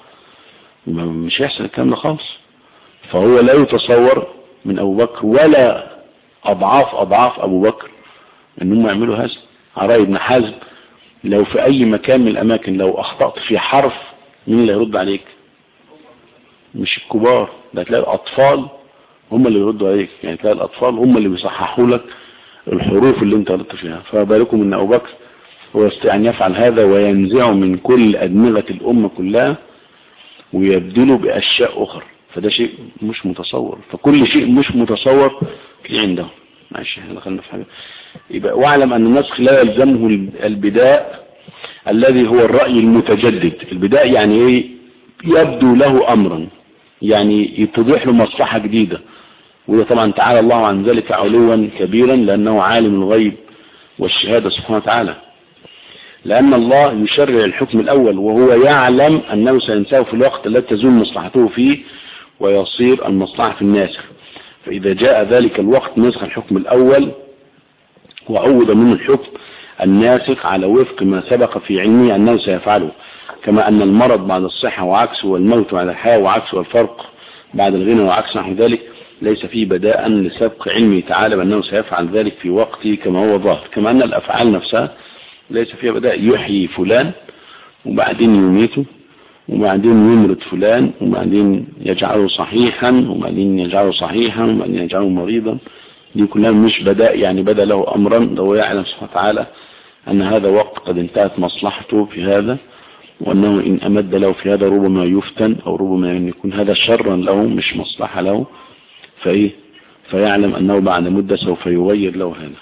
مش هيحصل الكلام ده خالص فهو لا يتصور من ابو بكر ولا اضعاف اضعاف ابو بكر ان هم يعملوا هذا عراي بن حزم لو في اي مكان من الاماكن لو اخطأت في حرف مين اللي هيرد عليك مش الكبار ده هتلاقي اطفال هم اللي بيردوا عليك يعني تلاقي الأطفال هم اللي بيصححوا لك الحروف اللي انت غلطت فيها فبالكم ان أبو بكر هو يستطيع أن يفعل هذا وينزع من كل أدمغة الأمة كلها ويبدله بأشياء أخرى فده شيء مش متصور فكل شيء مش متصور في عنده ماشي احنا دخلنا في حاجة يبقى واعلم أن النسخ لا يلزمه البداء الذي هو الرأي المتجدد البداء يعني ايه يبدو له أمرا يعني يتضح له مصلحة جديدة وده طبعا تعالى الله عن ذلك علوا كبيرا لأنه عالم الغيب والشهادة سبحانه وتعالى لأن الله يشرع الحكم الأول وهو يعلم أنه سينساه في الوقت الذي تزول مصلحته فيه ويصير المصلحة في الناسخ فإذا جاء ذلك الوقت نسخ الحكم الأول وعوض منه الحكم الناسخ على وفق ما سبق في علمه أنه سيفعله كما أن المرض بعد الصحة وعكسه والموت بعد الحياة وعكسه والفرق بعد الغنى وعكس نحو ذلك ليس فيه بداء لسبق علمه تعالى بأنه سيفعل ذلك في وقته كما هو ظاهر كما أن الأفعال نفسها ليس فيها بداء يحيي فلان وبعدين يميته وبعدين يمرض فلان وبعدين يجعله صحيحا وبعدين يجعله صحيحا وبعدين يجعله مريضا دي كلها مش بداء يعني بدا له أمرا لو يعلم سبحانه وتعالى أن هذا وقت قد انتهت مصلحته في هذا وأنه إن أمد له في هذا ربما يفتن أو ربما أن يكون هذا شرا له مش مصلحة له فإيه فيعلم أنه بعد مدة سوف يغير له هذا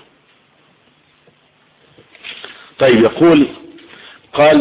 طيب يقول قال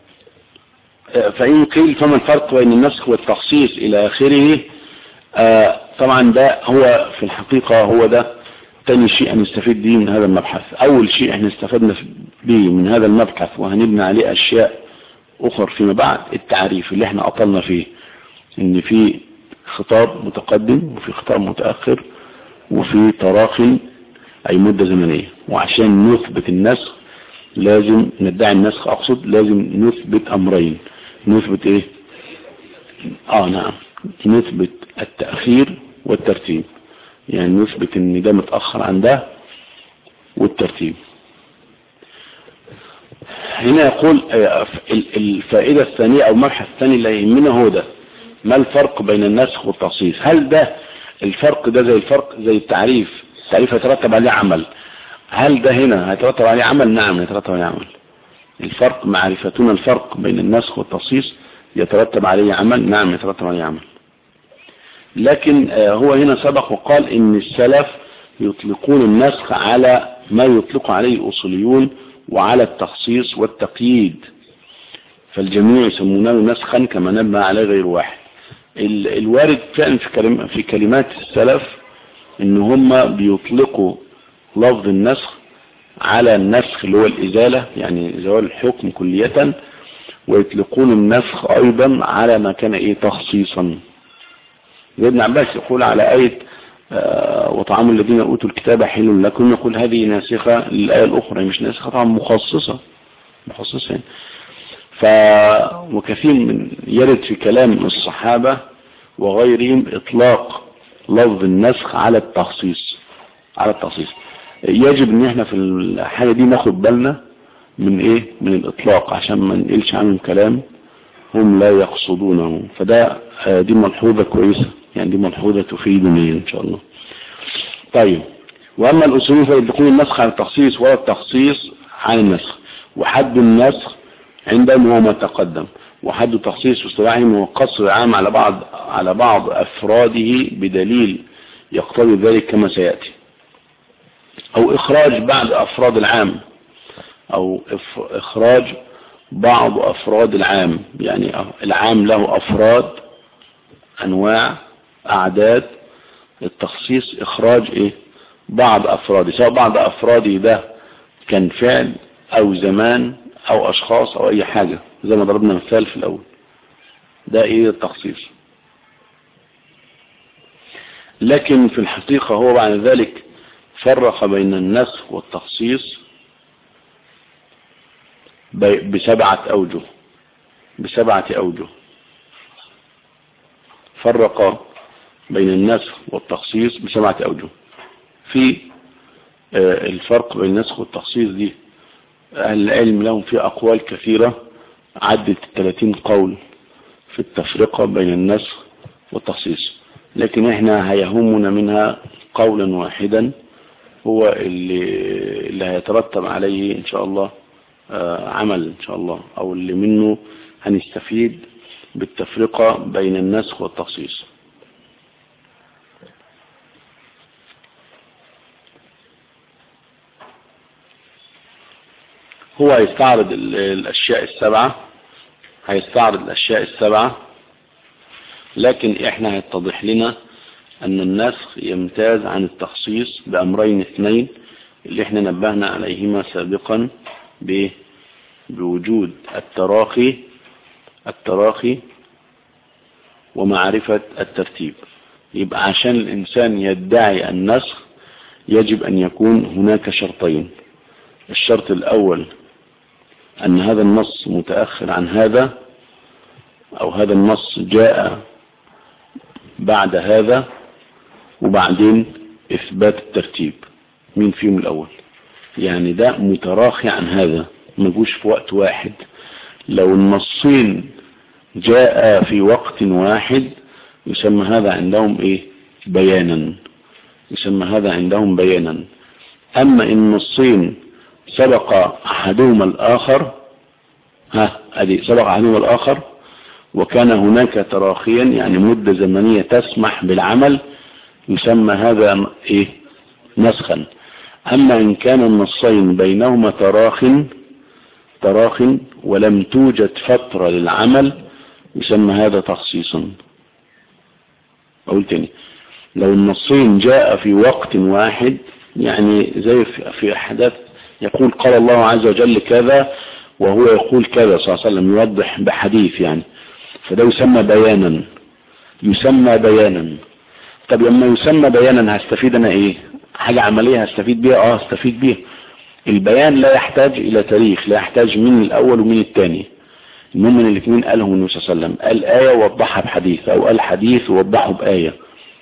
فإن قيل فما الفرق بين النسخ والتخصيص إلى آخره آه طبعا ده هو في الحقيقة هو ده تاني شيء نستفيد به من هذا المبحث أول شيء احنا استفدنا به من هذا المبحث وهنبني عليه أشياء أخر فيما بعد التعريف اللي احنا أطلنا فيه إن في خطاب متقدم وفي خطاب متأخر وفي تراخي أي مدة زمنية وعشان نثبت النسخ لازم ندعي النسخ أقصد لازم نثبت أمرين نثبت إيه آه نعم نثبت التأخير والترتيب يعني نثبت ان ده متأخر عن ده والترتيب هنا يقول الفائدة الثانية او المبحث الثاني اللي يهمنا هو ده ما الفرق بين النسخ والتخصيص هل ده الفرق ده زي الفرق زي التعريف التعريف يترتب عليه عمل هل ده هنا هيترتب عليه عمل نعم يترتب عليه عمل الفرق معرفتنا الفرق بين النسخ والتخصيص يترتب عليه عمل نعم يترتب عليه عمل لكن هو هنا سبق وقال ان السلف يطلقون النسخ على ما يطلق عليه الاصوليون وعلى التخصيص والتقييد فالجميع يسمونه نسخا كما نبه عليه غير واحد الوارد فعلا في, كلم في كلمات السلف ان هم بيطلقوا لفظ النسخ على النسخ اللي هو الازالة يعني زوال الحكم كلية ويطلقون النسخ ايضا على ما كان ايه تخصيصا زي ابن عباس يقول على آية آه وطعام الذين أوتوا الكتاب حل لكم يقول هذه ناسخة للآية الأخرى مش ناسخة طبعا مخصصة مخصصة يعني ف وكثير من يرد في كلام الصحابة وغيرهم إطلاق لفظ النسخ على التخصيص على التخصيص يجب ان احنا في الحاجة دي ناخد بالنا من ايه من الاطلاق عشان ما نقلش عنهم كلام هم لا يقصدونه فده دي ملحوظة كويسة يعني دي ملحوظة تفيدني ان شاء الله طيب واما الاصول فيطلقون النسخ عن التخصيص ولا التخصيص عن النسخ وحد النسخ عندهم هو ما تقدم وحد التخصيص واصطلاحهم هو قصر عام على بعض على بعض افراده بدليل يقتضي ذلك كما سياتي او اخراج بعض افراد العام او اخراج بعض افراد العام يعني العام له افراد انواع اعداد التخصيص اخراج ايه بعض افراده سواء بعض افراده ده كان فعل او زمان او اشخاص او اي حاجة زي ما ضربنا مثال في الاول ده ايه التخصيص لكن في الحقيقة هو بعد ذلك فرق بين النسخ والتخصيص بسبعة أوجه بسبعة أوجه فرق بين النسخ والتخصيص بسبعة أوجه في الفرق بين النسخ والتخصيص دي أهل العلم لهم في أقوال كثيرة عدت 30 قول في التفرقة بين النسخ والتخصيص لكن احنا هيهمنا منها قولا واحدا هو اللي, اللي هيترتب عليه ان شاء الله عمل ان شاء الله او اللي منه هنستفيد بالتفرقة بين النسخ والتخصيص هو هيستعرض الاشياء السبعة هيستعرض الاشياء السبعة لكن احنا هيتضح لنا ان النسخ يمتاز عن التخصيص بامرين اثنين اللي احنا نبهنا عليهما سابقا بوجود التراخي التراخي ومعرفة الترتيب يبقى عشان الانسان يدعي النسخ يجب ان يكون هناك شرطين الشرط الاول ان هذا النص متأخر عن هذا او هذا النص جاء بعد هذا وبعدين اثبات الترتيب مين فيهم الاول يعني ده متراخي عن هذا ما جوش في وقت واحد لو النصين جاء في وقت واحد يسمى هذا عندهم ايه بيانا يسمى هذا عندهم بيانا اما ان النصين سبق احدهما الاخر ها ادي سبق احدهما الاخر وكان هناك تراخيا يعني مدة زمنية تسمح بالعمل يسمى هذا ايه نسخا اما ان كان النصين بينهما تراخ تراخ ولم توجد فترة للعمل يسمى هذا تخصيصا اقول تاني لو النصين جاء في وقت واحد يعني زي في احداث يقول قال الله عز وجل كذا وهو يقول كذا صلى الله عليه وسلم يوضح بحديث يعني فده يسمى بيانا يسمى بيانا طب لما يسمى بيانا هستفيد انا ايه حاجة عملية هستفيد بيها اه هستفيد بيها البيان لا يحتاج الى تاريخ لا يحتاج من الاول ومن الثاني المهم من الاثنين قالهم النبي صلى الله عليه وسلم قال آية ووضحها بحديث او قال حديث ووضحه بآية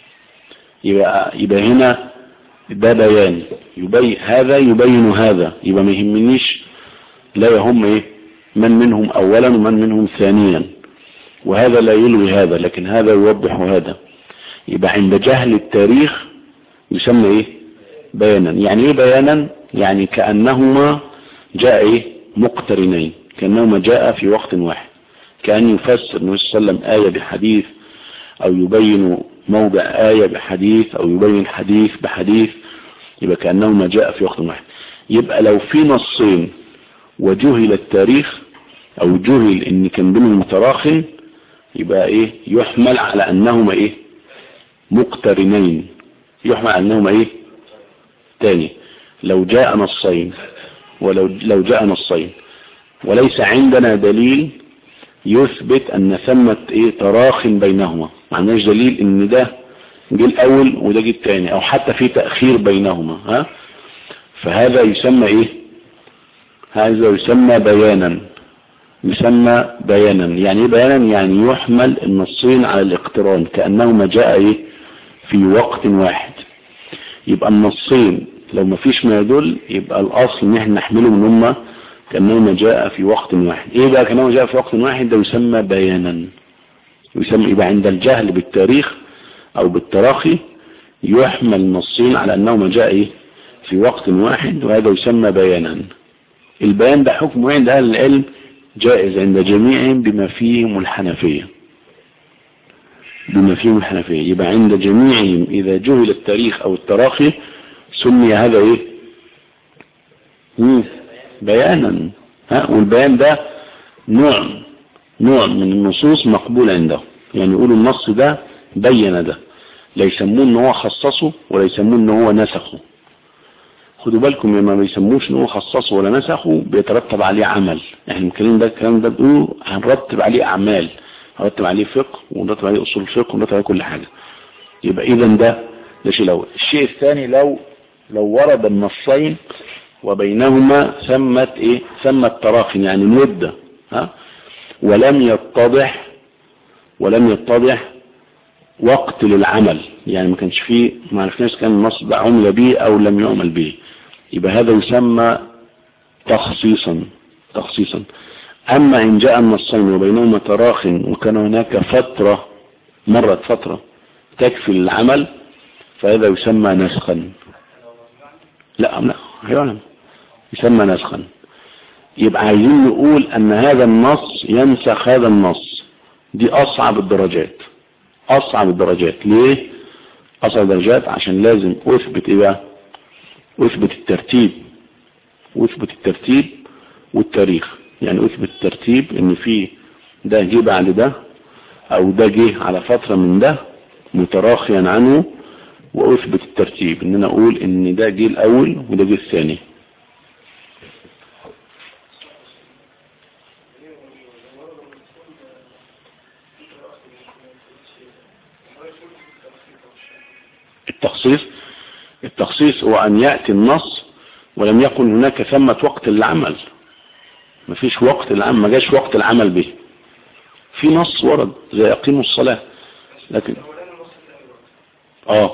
يبقى, يبقى هنا ده بيان يبين هذا يبين هذا يبقى ما يهمنيش لا يهم ايه من منهم اولا ومن منهم ثانيا وهذا لا يلوي هذا لكن هذا يوضح هذا يبقى عند جهل التاريخ يسمى ايه بيانا يعني ايه بيانا يعني كأنهما جاء ايه مقترنين كأنهما جاء في وقت واحد كأن يفسر النبي صلى الله عليه وسلم آية بحديث او يبين موضع آية بحديث او يبين حديث بحديث يبقى كأنهما جاء في وقت واحد يبقى لو في نصين وجهل التاريخ او جهل ان كان بينهم تراخ يبقى ايه يحمل على انهما ايه مقترنين يحمل على انهما ايه تاني لو جاء نصين ولو لو جاء نصين وليس عندنا دليل يثبت ان ثمة ايه تراخ بينهما ما عندناش دليل ان ده جه الاول وده جه الثاني او حتى في تأخير بينهما ها فهذا يسمى ايه هذا يسمى بيانا يسمى بيانا يعني ايه بيانا يعني يحمل النصين على الاقتران كأنهما جاء ايه في وقت واحد يبقى النصين لو ما فيش ما يدل يبقى الاصل ان احنا نحمله من هما كأنهما جاء في وقت واحد ايه بقى كأنهما جاء في وقت واحد ده يسمى بيانا يسمى يبقى عند الجهل بالتاريخ او بالتراخي يحمل النصين على انهما جاء ايه في وقت واحد وهذا يسمى بيانا البيان ده حكم عند اهل العلم جائز عند جميعهم بما فيهم الحنفية بما فيهم الحنفية يبقى عند جميعهم اذا جهل التاريخ او التراخي سمي هذا ايه مم. بيانا ها والبيان ده نوع نوع من النصوص مقبول عنده يعني يقولوا النص ده بين ده لا يسموه ان هو خصصه ولا يسموه ان هو نسخه خدوا بالكم لما ما بيسموش ان هو خصصه ولا نسخه بيترتب عليه عمل احنا الكلام ده الكلام ده بنقول هنرتب عليه اعمال هنرتب عليه فقه ونرتب عليه اصول فقه ونرتب عليه كل حاجة يبقى اذا ده ده شيء الاول الشيء الثاني لو لو ورد النصين وبينهما ثمت ايه ثمت تراخي يعني مدة ها ولم يتضح ولم يتضح وقت للعمل يعني ما كانش فيه ما عرفناش كان النص ده عمل به او لم يعمل به يبقى هذا يسمى تخصيصا تخصيصا اما ان جاء النصين وبينهما تراخ وكان هناك فترة مرت فترة تكفي العمل فهذا يسمى نسخا لا لا يعلم يسمى نسخا يبقى عايزين نقول ان هذا النص ينسخ هذا النص دي اصعب الدرجات اصعب الدرجات ليه اصعب الدرجات عشان لازم اثبت ايه بقى اثبت الترتيب واثبت الترتيب والتاريخ يعني اثبت الترتيب ان في ده جه بعد ده او ده جه على فترة من ده متراخيا عنه واثبت الترتيب ان انا اقول ان ده جه الاول وده جه الثاني التخصيص التخصيص هو ان يأتي النص ولم يكن هناك ثمة وقت للعمل مفيش وقت العمل ما جاش وقت العمل به في نص ورد زي اقيموا الصلاة لكن اه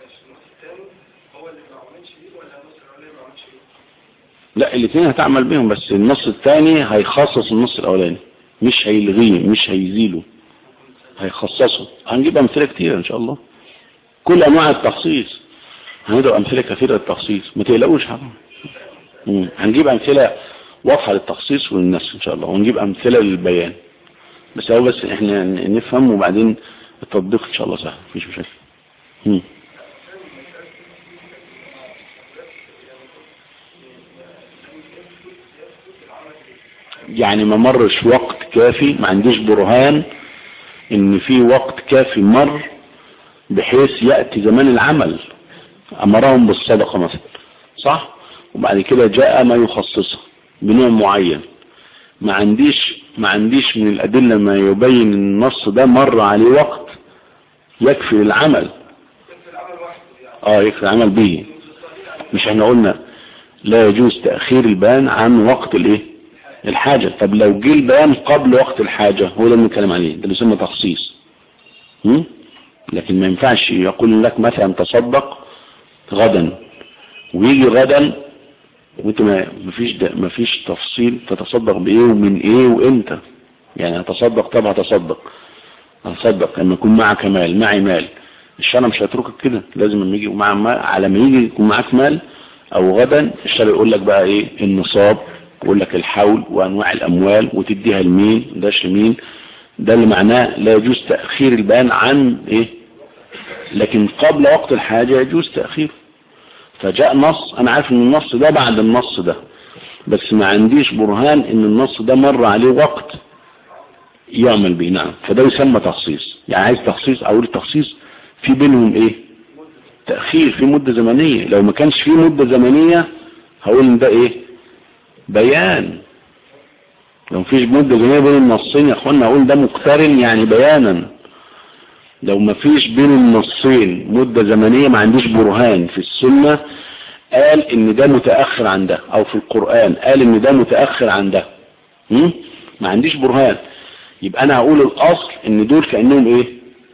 لا الاثنين هتعمل بيهم بس النص الثاني هيخصص النص الاولاني مش هيلغيه مش هيزيله هيخصصه هنجيب امثله كتير ان شاء الله كل انواع التخصيص هنضرب امثله كثيره للتخصيص ما تقلقوش حاجه هنجيب امثله واضحه للتخصيص والنسخ ان شاء الله ونجيب امثله للبيان بس هو بس احنا نفهم وبعدين التطبيق ان شاء الله سهل مفيش مشاكل مم. يعني ما مرش وقت كافي ما عنديش برهان ان في وقت كافي مر بحيث يأتي زمان العمل امرهم بالصدقة مثلا صح وبعد كده جاء ما يخصصه بنوع معين ما عنديش ما عنديش من الأدلة ما يبين النص ده مر عليه وقت يكفي العمل اه يكفي العمل به مش احنا قلنا لا يجوز تأخير البيان عن وقت الايه الحاجة طب لو جه البيان قبل وقت الحاجة هو ده اللي بنتكلم عليه ده اللي يسمى تخصيص م? لكن ما ينفعش يقول لك مثلا تصدق غدا ويجي غدا وانت ما مفيش ده مفيش تفصيل تتصدق بايه ومن ايه وامتى يعني هتصدق طب هتصدق هتصدق لما يكون معك مال معي مال الشرع مش هيتركك كده لازم لما يجي مع مال على ما يجي يكون معاك مال او غدا الشرع يقول لك بقى ايه النصاب يقول لك الحول وانواع الاموال وتديها لمين داش لمين ده اللي معناه لا يجوز تأخير البيان عن ايه لكن قبل وقت الحاجة يجوز تأخيره فجاء نص انا عارف ان النص ده بعد النص ده بس ما عنديش برهان ان النص ده مر عليه وقت يعمل به نعم فده يسمى تخصيص يعني عايز تخصيص اقول التخصيص في بينهم ايه تأخير في مدة زمنية لو ما كانش في مدة زمنية هقول ان ده ايه بيان لو مفيش مدة زمنية بين النصين يا اخوانا اقول ده مقترن يعني بيانا لو مفيش بين النصين مدة زمنية ما عنديش برهان في السنة قال ان ده متأخر عن ده او في القرآن قال ان ده متأخر عن ده م? ما عنديش برهان يبقى انا هقول الاصل ان دول كأنهم ايه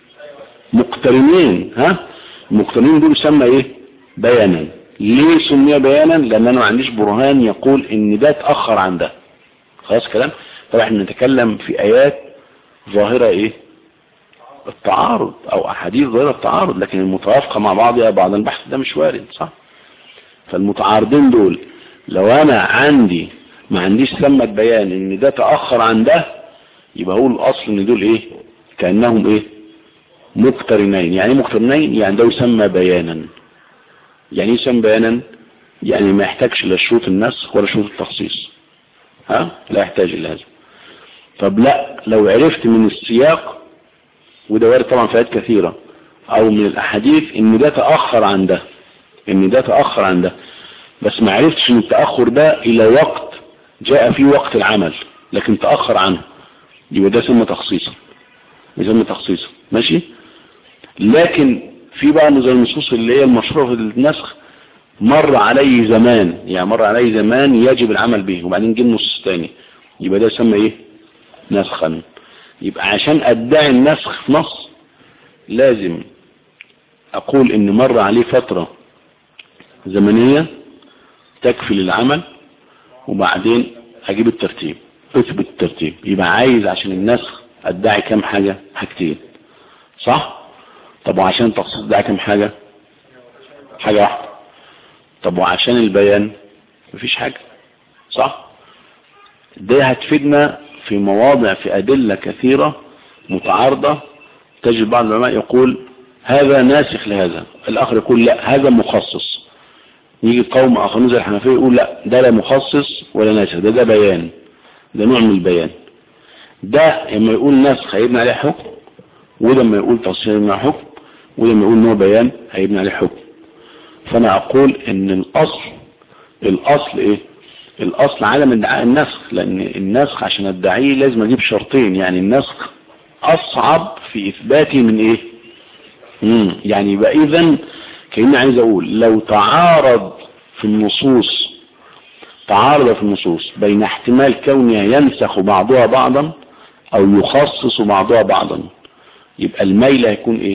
مقترنين ها المقترنين دول يسمى ايه بيانا ليه سمي بيانا لان انا ما عنديش برهان يقول ان ده اتأخر عن ده خلاص كلام طبعا احنا نتكلم في ايات ظاهرة ايه التعارض او احاديث ظاهرة التعارض لكن المتوافقة مع بعضها بعض البحث ده مش وارد صح فالمتعارضين دول لو انا عندي ما عنديش ثمة بيان ان ده تأخر عن ده يبقى هو الاصل ان دول ايه كأنهم ايه مقترنين يعني مقترنين يعني ده يسمى بيانا يعني يسمى بيانا يعني ما يحتاجش لا شروط النسخ ولا شروط التخصيص ها لا يحتاج الى هذا طب لا لو عرفت من السياق وده وارد طبعا في آيات كثيرة او من الاحاديث ان ده تأخر عن ده ان ده تأخر عن ده بس ما عرفتش ان التأخر ده الى وقت جاء فيه وقت العمل لكن تأخر عنه يبقى ده يسمى تخصيصا يسمى تخصيصا ماشي لكن في بقى زي النصوص اللي هي المشروع في النسخ مر عليه زمان يعني مر عليه زمان يجب العمل به وبعدين جه النص الثاني يبقى ده يسمى ايه نسخا يبقى عشان ادعي النسخ في نص لازم اقول ان مر عليه فترة زمنية تكفي للعمل وبعدين اجيب الترتيب اثبت الترتيب يبقى عايز عشان النسخ ادعي كام حاجة حاجتين صح طب وعشان التخصيص ده كم حاجة حاجة واحدة طب وعشان البيان مفيش حاجة صح ده هتفيدنا في مواضع في أدلة كثيرة متعارضة تجد بعض العلماء يقول هذا ناسخ لهذا الآخر يقول لا هذا مخصص يجي قوم آخرون زي الحنفية يقول لا ده لا مخصص ولا ناسخ ده ده بيان ده نوع من البيان ده لما يقول ناسخ هيبني عليه حكم وده لما يقول تفصيل هيبني عليه حكم وده لما يقول نوع بيان هيبني عليه حكم فأنا أقول إن الأصل الأصل إيه الأصل عدم ادعاء النسخ لأن النسخ عشان ادعيه لازم أجيب شرطين يعني النسخ أصعب في إثباته من إيه مم. يعني يبقى إذن كأني عايز أقول لو تعارض في النصوص تعارض في النصوص بين احتمال كونها ينسخ بعضها بعضا أو يخصص بعضها بعضا يبقى الميل هيكون إيه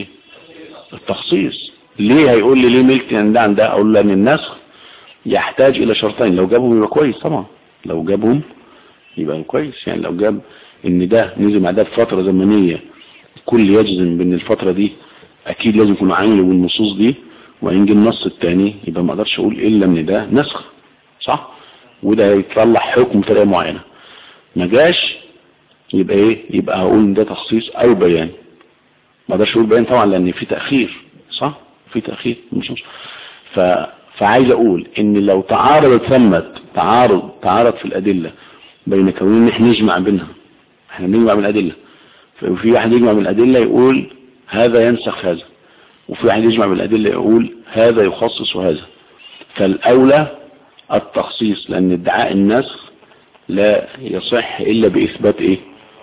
التخصيص ليه هيقول لي ليه ملك عند عن ده أقول له أن النسخ يحتاج إلى شرطين لو جابهم يبقى كويس طبعا لو جابهم يبقى كويس يعني لو جاب ان ده نزل مع ده بفترة زمنية كل يجزم بان الفترة دي اكيد لازم يكون عامل بالنصوص دي وينجي النص التاني يبقى ما اقدرش اقول الا ان ده نسخ صح وده هيطلع حكم بطريقه معينة ما جاش يبقى ايه يبقى هقول ان ده تخصيص او بيان ما اقدرش اقول بيان طبعا لان في تأخير صح في تأخير مش مش ف فعايز اقول ان لو تعارض ثمت تعارض تعارض في الادلة بين كونين ان احنا نجمع بينها احنا بنجمع من الادلة ففي واحد يجمع من الادلة يقول هذا ينسخ هذا وفي واحد يجمع من الادلة يقول هذا يخصص هذا فالاولى التخصيص لان ادعاء النسخ لا يصح الا باثبات ايه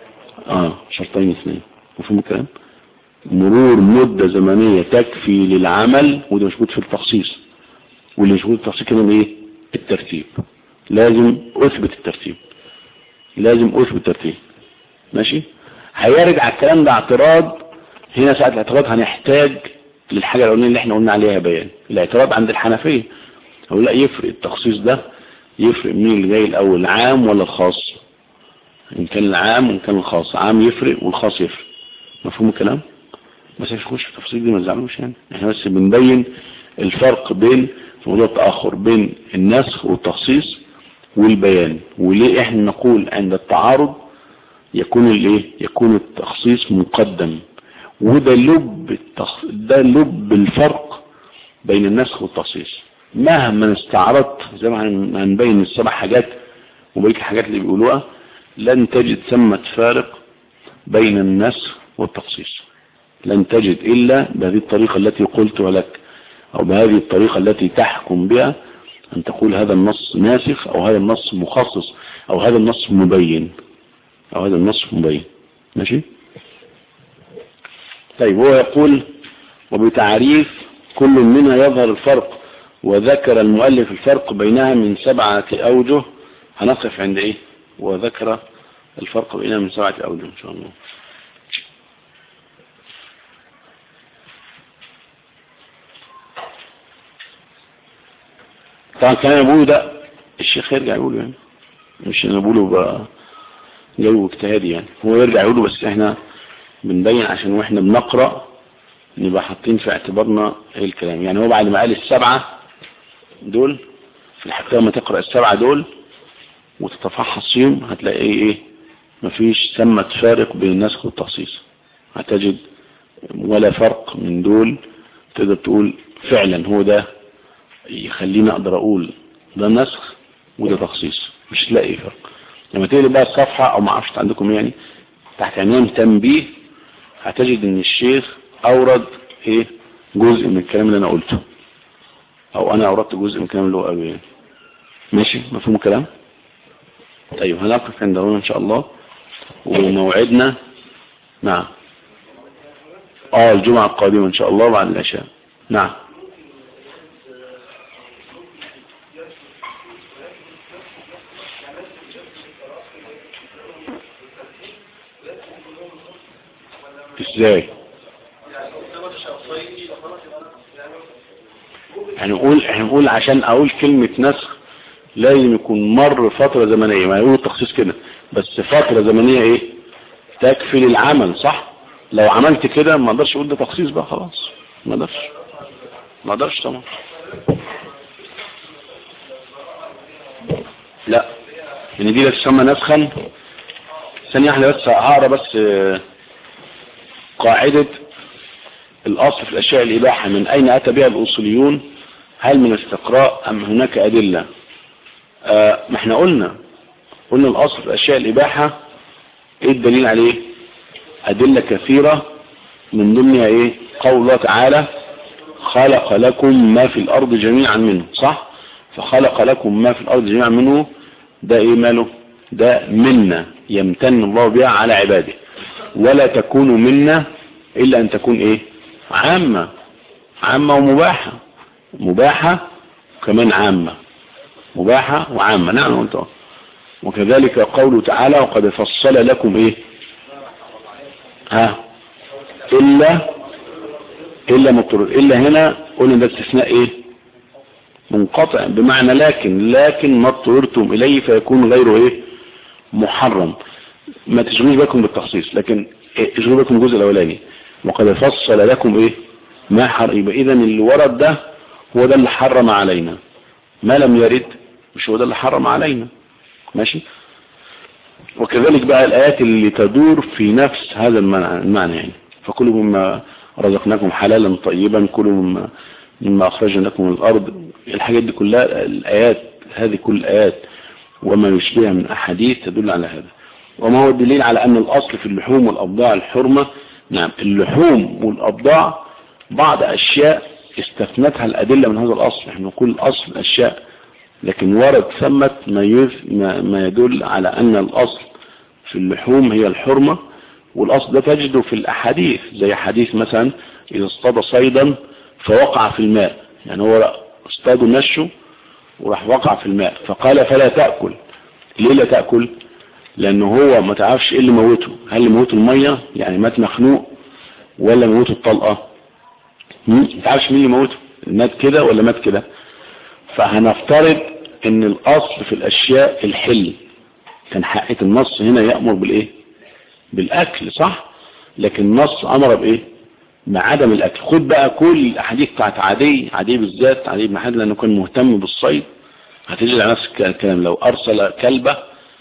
اه شرطين اثنين مفهوم الكلام مرور مدة زمنية تكفي للعمل وده مش موجود في التخصيص واللي مش موجود في التخصيص كمان ايه الترتيب لازم اثبت الترتيب لازم اثبت الترتيب ماشي هيرجع الكلام ده اعتراض هنا ساعة الاعتراض هنحتاج للحاجة الاولانيه اللي احنا قلنا عليها بيان الاعتراض عند الحنفية اقول لا يفرق التخصيص ده يفرق مين اللي جاي الاول العام ولا الخاص ان كان العام وان كان الخاص عام يفرق والخاص يفرق مفهوم الكلام بس مش نخش في التفاصيل دي ما تزعلوش يعني احنا بس بنبين الفرق بين في موضوع التأخر بين النسخ والتخصيص والبيان وليه احنا نقول عند التعارض يكون الايه يكون التخصيص مقدم وده لب التخ... ده لب الفرق بين النسخ والتخصيص مهما استعرضت زي ما هنبين السبع حاجات وبقيه الحاجات اللي بيقولوها لن تجد ثمة فارق بين النسخ والتخصيص لن تجد إلا بهذه الطريقة التي قلتها لك أو بهذه الطريقة التي تحكم بها أن تقول هذا النص ناسخ أو هذا النص مخصص أو هذا النص مبين أو هذا النص مبين ماشي طيب هو يقول وبتعريف كل منها يظهر الفرق وذكر المؤلف الفرق بينها من سبعة أوجه هنقف عند إيه وذكر الفرق بينها من سبعة أوجه إن شاء الله طبعا كان يقوله ده الشيخ يرجع يقوله يعني مش انا بقوله بقى جو اجتهادي يعني هو يرجع يقوله بس احنا بنبين عشان واحنا بنقرأ نبقى حاطين في اعتبارنا ايه الكلام يعني هو بعد ما قال السبعة دول في الحقيقة لما تقرأ السبعة دول وتتفحص فيهم هتلاقي ايه ايه مفيش ثمة فارق بين النسخ والتخصيص هتجد ولا فرق من دول تقدر تقول فعلا هو ده يخليني اقدر اقول ده نسخ وده تخصيص مش تلاقي فرق لما تقلب بقى الصفحة او ما اعرفش عندكم يعني تحت عنوان تنبيه هتجد ان الشيخ اورد ايه جزء من الكلام اللي انا قلته او انا اوردت جزء من الكلام اللي هو قاله يعني ماشي مفهوم الكلام طيب هنقف عند هنا ان شاء الله وموعدنا نعم اه الجمعة القادمة ان شاء الله بعد العشاء نعم ازاي هنقول هنقول عشان اقول كلمة نسخ لازم يكون مر فترة زمنية ما يقول التخصيص كده بس فترة زمنية ايه تكفي للعمل صح لو عملت كده ما اقدرش اقول ده تخصيص بقى خلاص ما اقدرش ما اقدرش طبعا لا ان دي لا تسمى نسخا ثانية واحدة بس هقرا بس آه، قاعدة الأصل في الأشياء الإباحة من أين أتى بها الأصوليون هل من استقراء أم هناك أدلة آه ما احنا قلنا قلنا الأصل في الأشياء الإباحة إيه الدليل عليه أدلة كثيرة من ضمنها إيه قول الله تعالى خلق لكم ما في الأرض جميعا منه صح فخلق لكم ما في الأرض جميعا منه ده إيه ماله ده منا يمتن الله بها على عباده ولا تكون منا إلا أن تكون إيه عامة عامة ومباحة مباحة وكمان عامة مباحة وعامة نعم وانت وكذلك قوله تعالى وقد فصل لكم ايه ها الا الا مضطر الا هنا قلنا ده استثناء ايه منقطع بمعنى لكن لكن ما اضطررتم اليه فيكون غيره ايه محرم ما تشغلوش بالكم بالتخصيص لكن إيه اشغلوا بالكم الجزء الاولاني وقد فصل لكم ايه ما حر يبقى اذا اللي ورد ده هو ده اللي حرم علينا ما لم يرد مش هو ده اللي حرم علينا ماشي وكذلك بقى الآيات اللي تدور في نفس هذا المعنى, المعنى يعني فكلوا مما رزقناكم حلالا طيبا كلوا مما, مما أخرجنا لكم من الأرض الحاجات دي كلها الآيات هذه كل الآيات وما يشبهها من أحاديث تدل على هذا وما هو الدليل على أن الأصل في اللحوم والأبضاع الحرمة نعم اللحوم والأبضاع بعض أشياء استثنتها الأدلة من هذا الأصل نحن نقول الأصل أشياء لكن ورد ثمت ما, ما يدل على أن الأصل في اللحوم هي الحرمة والأصل ده تجده في الأحاديث زي حديث مثلا إذا اصطاد صيدا فوقع في الماء يعني هو اصطاد نشه وراح وقع في الماء فقال فلا تأكل ليه لا تأكل لأنه هو ما تعرفش ايه اللي موته هل اللي موته المية يعني مات مخنوق ولا موته الطلقة ما تعرفش مين اللي موته مات كده ولا مات كده فهنفترض ان الاصل في الاشياء الحل كان حقيقة النص هنا يأمر بالايه بالاكل صح لكن النص امر بايه بعدم الاكل خد بقى كل الاحاديث بتاعت عدي عدي بالذات عدي بن حاتم لانه كان مهتم بالصيد هتجد على نفس الكلام لو ارسل كلبه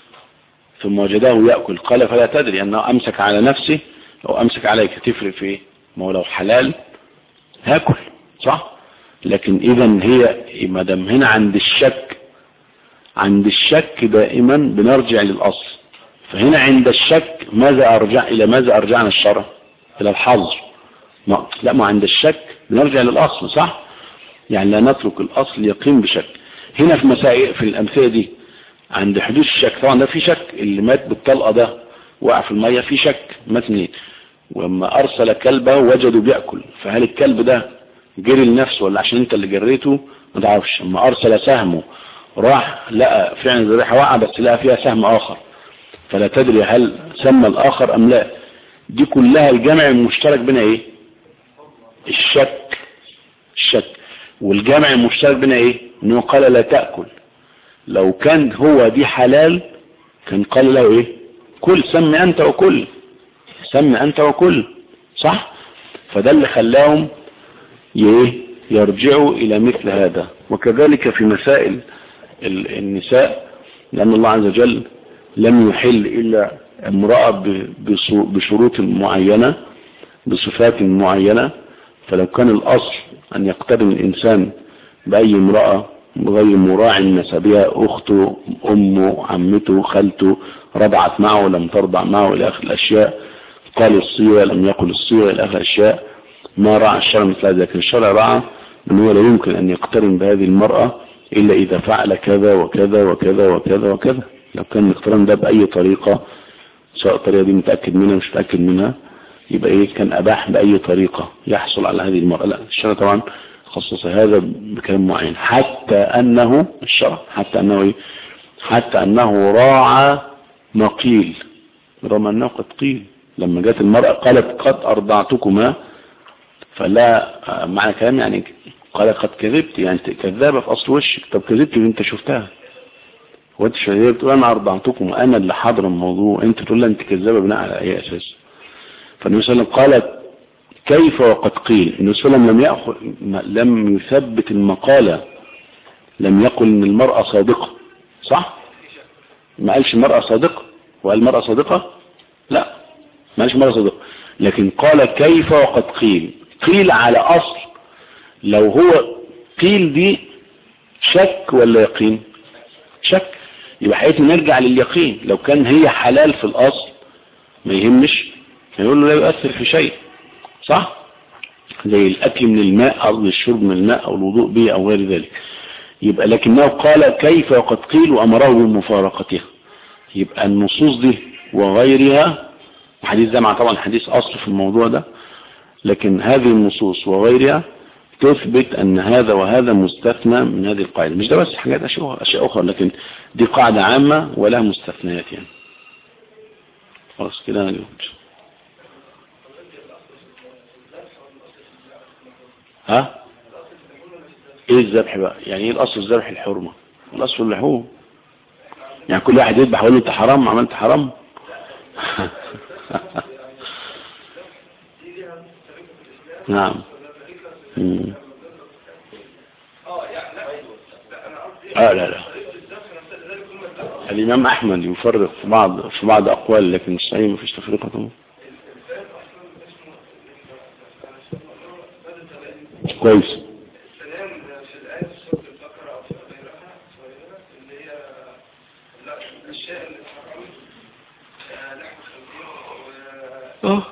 ثم وجده يأكل قال فلا تدري انه امسك على نفسه او امسك عليك تفرق في ايه ما هو لو حلال هاكل صح لكن اذا هي ما دام هنا عند الشك عند الشك دائما بنرجع للاصل فهنا عند الشك ماذا ارجع الى ماذا ارجعنا الشرع الى الحظر ما لا ما عند الشك بنرجع للاصل صح يعني لا نترك الاصل يقيم بشك هنا في مسائل في الامثله دي عند حدوث الشك طبعا ده في شك اللي مات بالطلقه ده وقع في الميه في شك مات منين ولما ارسل كلبه وجدوا بياكل فهل الكلب ده جري لنفسه ولا عشان انت اللي جريته ما تعرفش اما ارسل سهمه راح لقى فعلا الذبيحه وقع بس لقى فيها سهم اخر فلا تدري هل سمى الاخر ام لا دي كلها الجمع المشترك بين ايه الشك الشك والجمع المشترك بين ايه انه قال لا تأكل لو كان هو دي حلال كان قال له ايه كل سم انت وكل سم انت وكل صح فده اللي خلاهم يرجعوا الى مثل هذا وكذلك في مسائل النساء لان الله عز وجل لم يحل الا امرأة بشروط معينة بصفات معينة فلو كان الاصل ان يقترن الانسان باي امرأة غير مراع نسبها اخته امه عمته خالته رضعت معه لم ترضع معه الى اخر الاشياء قال الصيغة لم يقل الصيغة الى اخر الاشياء ما رعى الشرع مثل هذا لكن الشرع رعى انه لا يمكن ان يقترن بهذه المرأة الا اذا فعل كذا وكذا وكذا وكذا وكذا لو كان الاقتران ده باي طريقة سواء الطريقة دي متأكد منها مش متأكد منها يبقى ايه كان اباح باي طريقة يحصل على هذه المرأة لا الشرع طبعا خصص هذا بكلام معين حتى انه الشرع حتى انه ايه حتى انه راعى ما قيل رغم انه قد قيل لما جت المرأة قالت قد ارضعتكما فلا معنى كلام يعني قال قد كذبت يعني كذابة في اصل وشك طب كذبت اللي انت شفتها وانت شهير بتقول انا ارضعتكم انا اللي حاضر الموضوع انت تقول لها انت كذابة بناء على اي اساس فالنبي صلى الله عليه وسلم قال كيف وقد قيل النبي صلى الله عليه وسلم لم يأخذ لم يثبت المقالة لم يقل ان المرأة صادقة صح ما قالش المرأة صادقة وقال المرأة صادقة لا ما قالش المرأة صادقة لكن قال كيف وقد قيل قيل على اصل لو هو قيل دي شك ولا يقين شك يبقى حيث نرجع لليقين لو كان هي حلال في الاصل ما يهمش هيقول له لا يؤثر في شيء صح زي الاكل من الماء او الشرب من الماء او الوضوء به او غير ذلك يبقى لكنه قال كيف وقد قيل وامره بمفارقتها يبقى النصوص دي وغيرها حديث ده مع طبعا حديث اصل في الموضوع ده لكن هذه النصوص وغيرها تثبت ان هذا وهذا مستثنى من هذه القاعدة مش ده بس حاجات اشياء اخرى لكن دي قاعدة عامة ولها مستثنيات يعني خلاص كده انا جاوبت ها ايه الذبح بقى يعني ايه الاصل الذبح الحرمة الاصل اللحوم يعني كل واحد يذبح يقول له انت حرام عملت حرام نعم مم. اه لا لا الامام احمد يفرق في بعض في بعض اقوال لكن الصحيح ما فيش تفرقه طبعا كويس اه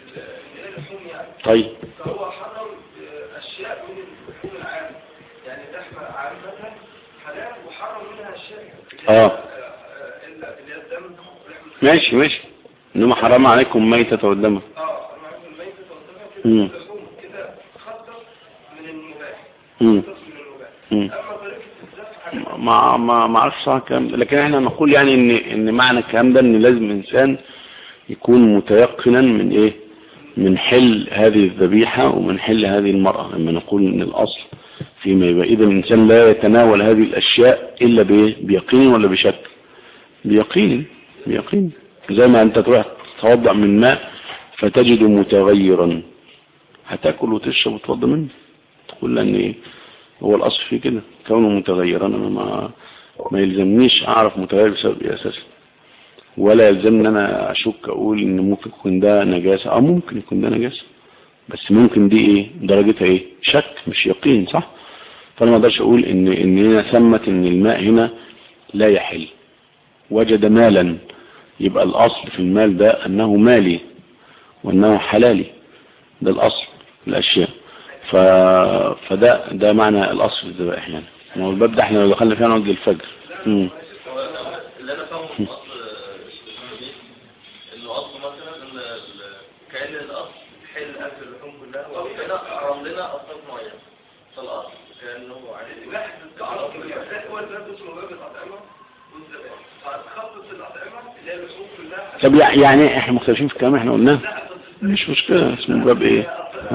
طيب فهو حرم اشياء من اللحوم العام يعني اللحمه عامه حلال وحرم منها اشياء اه الا اللي هي الدم لحم ماشي ماشي انما حرام عليكم ميتة والدم اه انا عارف الميتة والدم مم. كده اللحوم كده خصص من المباح مم. خصص من المباح مم. اما طريقه الذبح حاجه ما ما ما اعرفش صح الكلام ده لكن احنا نقول يعني ان ان معنى الكلام ده ان لازم انسان يكون متيقنا من ايه من حل هذه الذبيحة ومن حل هذه المرأة لما نقول ان الاصل فيما يبقى اذا الانسان لا يتناول هذه الاشياء الا بايه بيقين ولا بشك بيقين بيقين زي ما انت تروح تتوضأ من ماء فتجد متغيرا هتاكل وتشرب وتوضأ منه تقول لان ايه هو الاصل فيه كده كونه متغيرا انا ما ما يلزمنيش اعرف متغير بسبب ايه اساسا ولا يلزمني ان انا اشك اقول ان ممكن يكون ده نجاسة اه ممكن يكون ده نجاسة بس ممكن دي ايه درجتها ايه شك مش يقين صح فانا ما اقدرش اقول ان ان هنا ثمت ان الماء هنا لا يحل وجد مالا يبقى الاصل في المال ده انه مالي وانه حلالي ده الاصل في الاشياء ف... فده ده معنى الاصل في الذبائح يعني ما هو الباب ده احنا لو دخلنا فيه نقعد للفجر امم اللي انا فاهمه من اصل الشيخ دي انه اصله مثلا ان ال- كان الاصل حل اكل اللحوم كلها وهنا حرم لنا اصناف معينه فالاصل كانه عادي واحد التعرض للمسائل هو الباب اسمه باب الاطعمه والذبائح فخصص الاطعمه اللي هي اللحوم كلها طب يع- يعني احنا مختلفين في الكلام احنا قلناه لا بس مش مشكلة اسمه باب ايه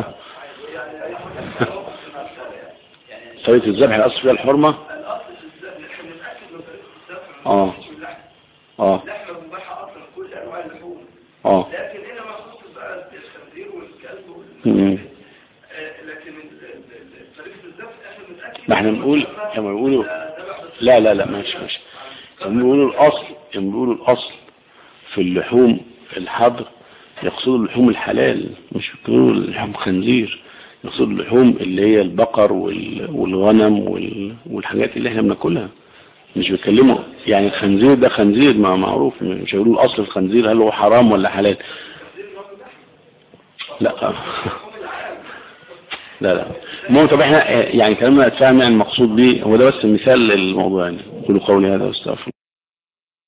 طريقة الذبح الاصل فيها الحرمة الاصل في الذبح احنا بنتاكد من طريقه الذبح اه مش من اللحم اه اللحمه مباحه اصلا كل انواع اللحوم اه لكن هنا مخصوص بقى الخنزير والكلب مم. وال آه، لكن ال- ال- ال- طريقه الذبح احنا بنتاكد ما احنا بنقول كما بيقولوا لا لا لا ماشي ماشي كما بيقولوا الاصل كما بيقولوا الاصل في اللحوم الحظر يقصدوا اللحوم الحلال مش بيقولوا اللحوم خنزير يقصدوا اللحوم اللي هي البقر وال- والغنم وال- والحاجات اللي احنا بناكلها مش بيتكلموا يعني الخنزير ده خنزير ما معروف مش هيقولوا الاصل في الخنزير هل هو حرام ولا حلال لا لا لا المهم طب احنا يعني كلامنا اتفاهم يعني المقصود بيه هو ده بس مثال للموضوع يعني قولوا قولي هذا واستغفر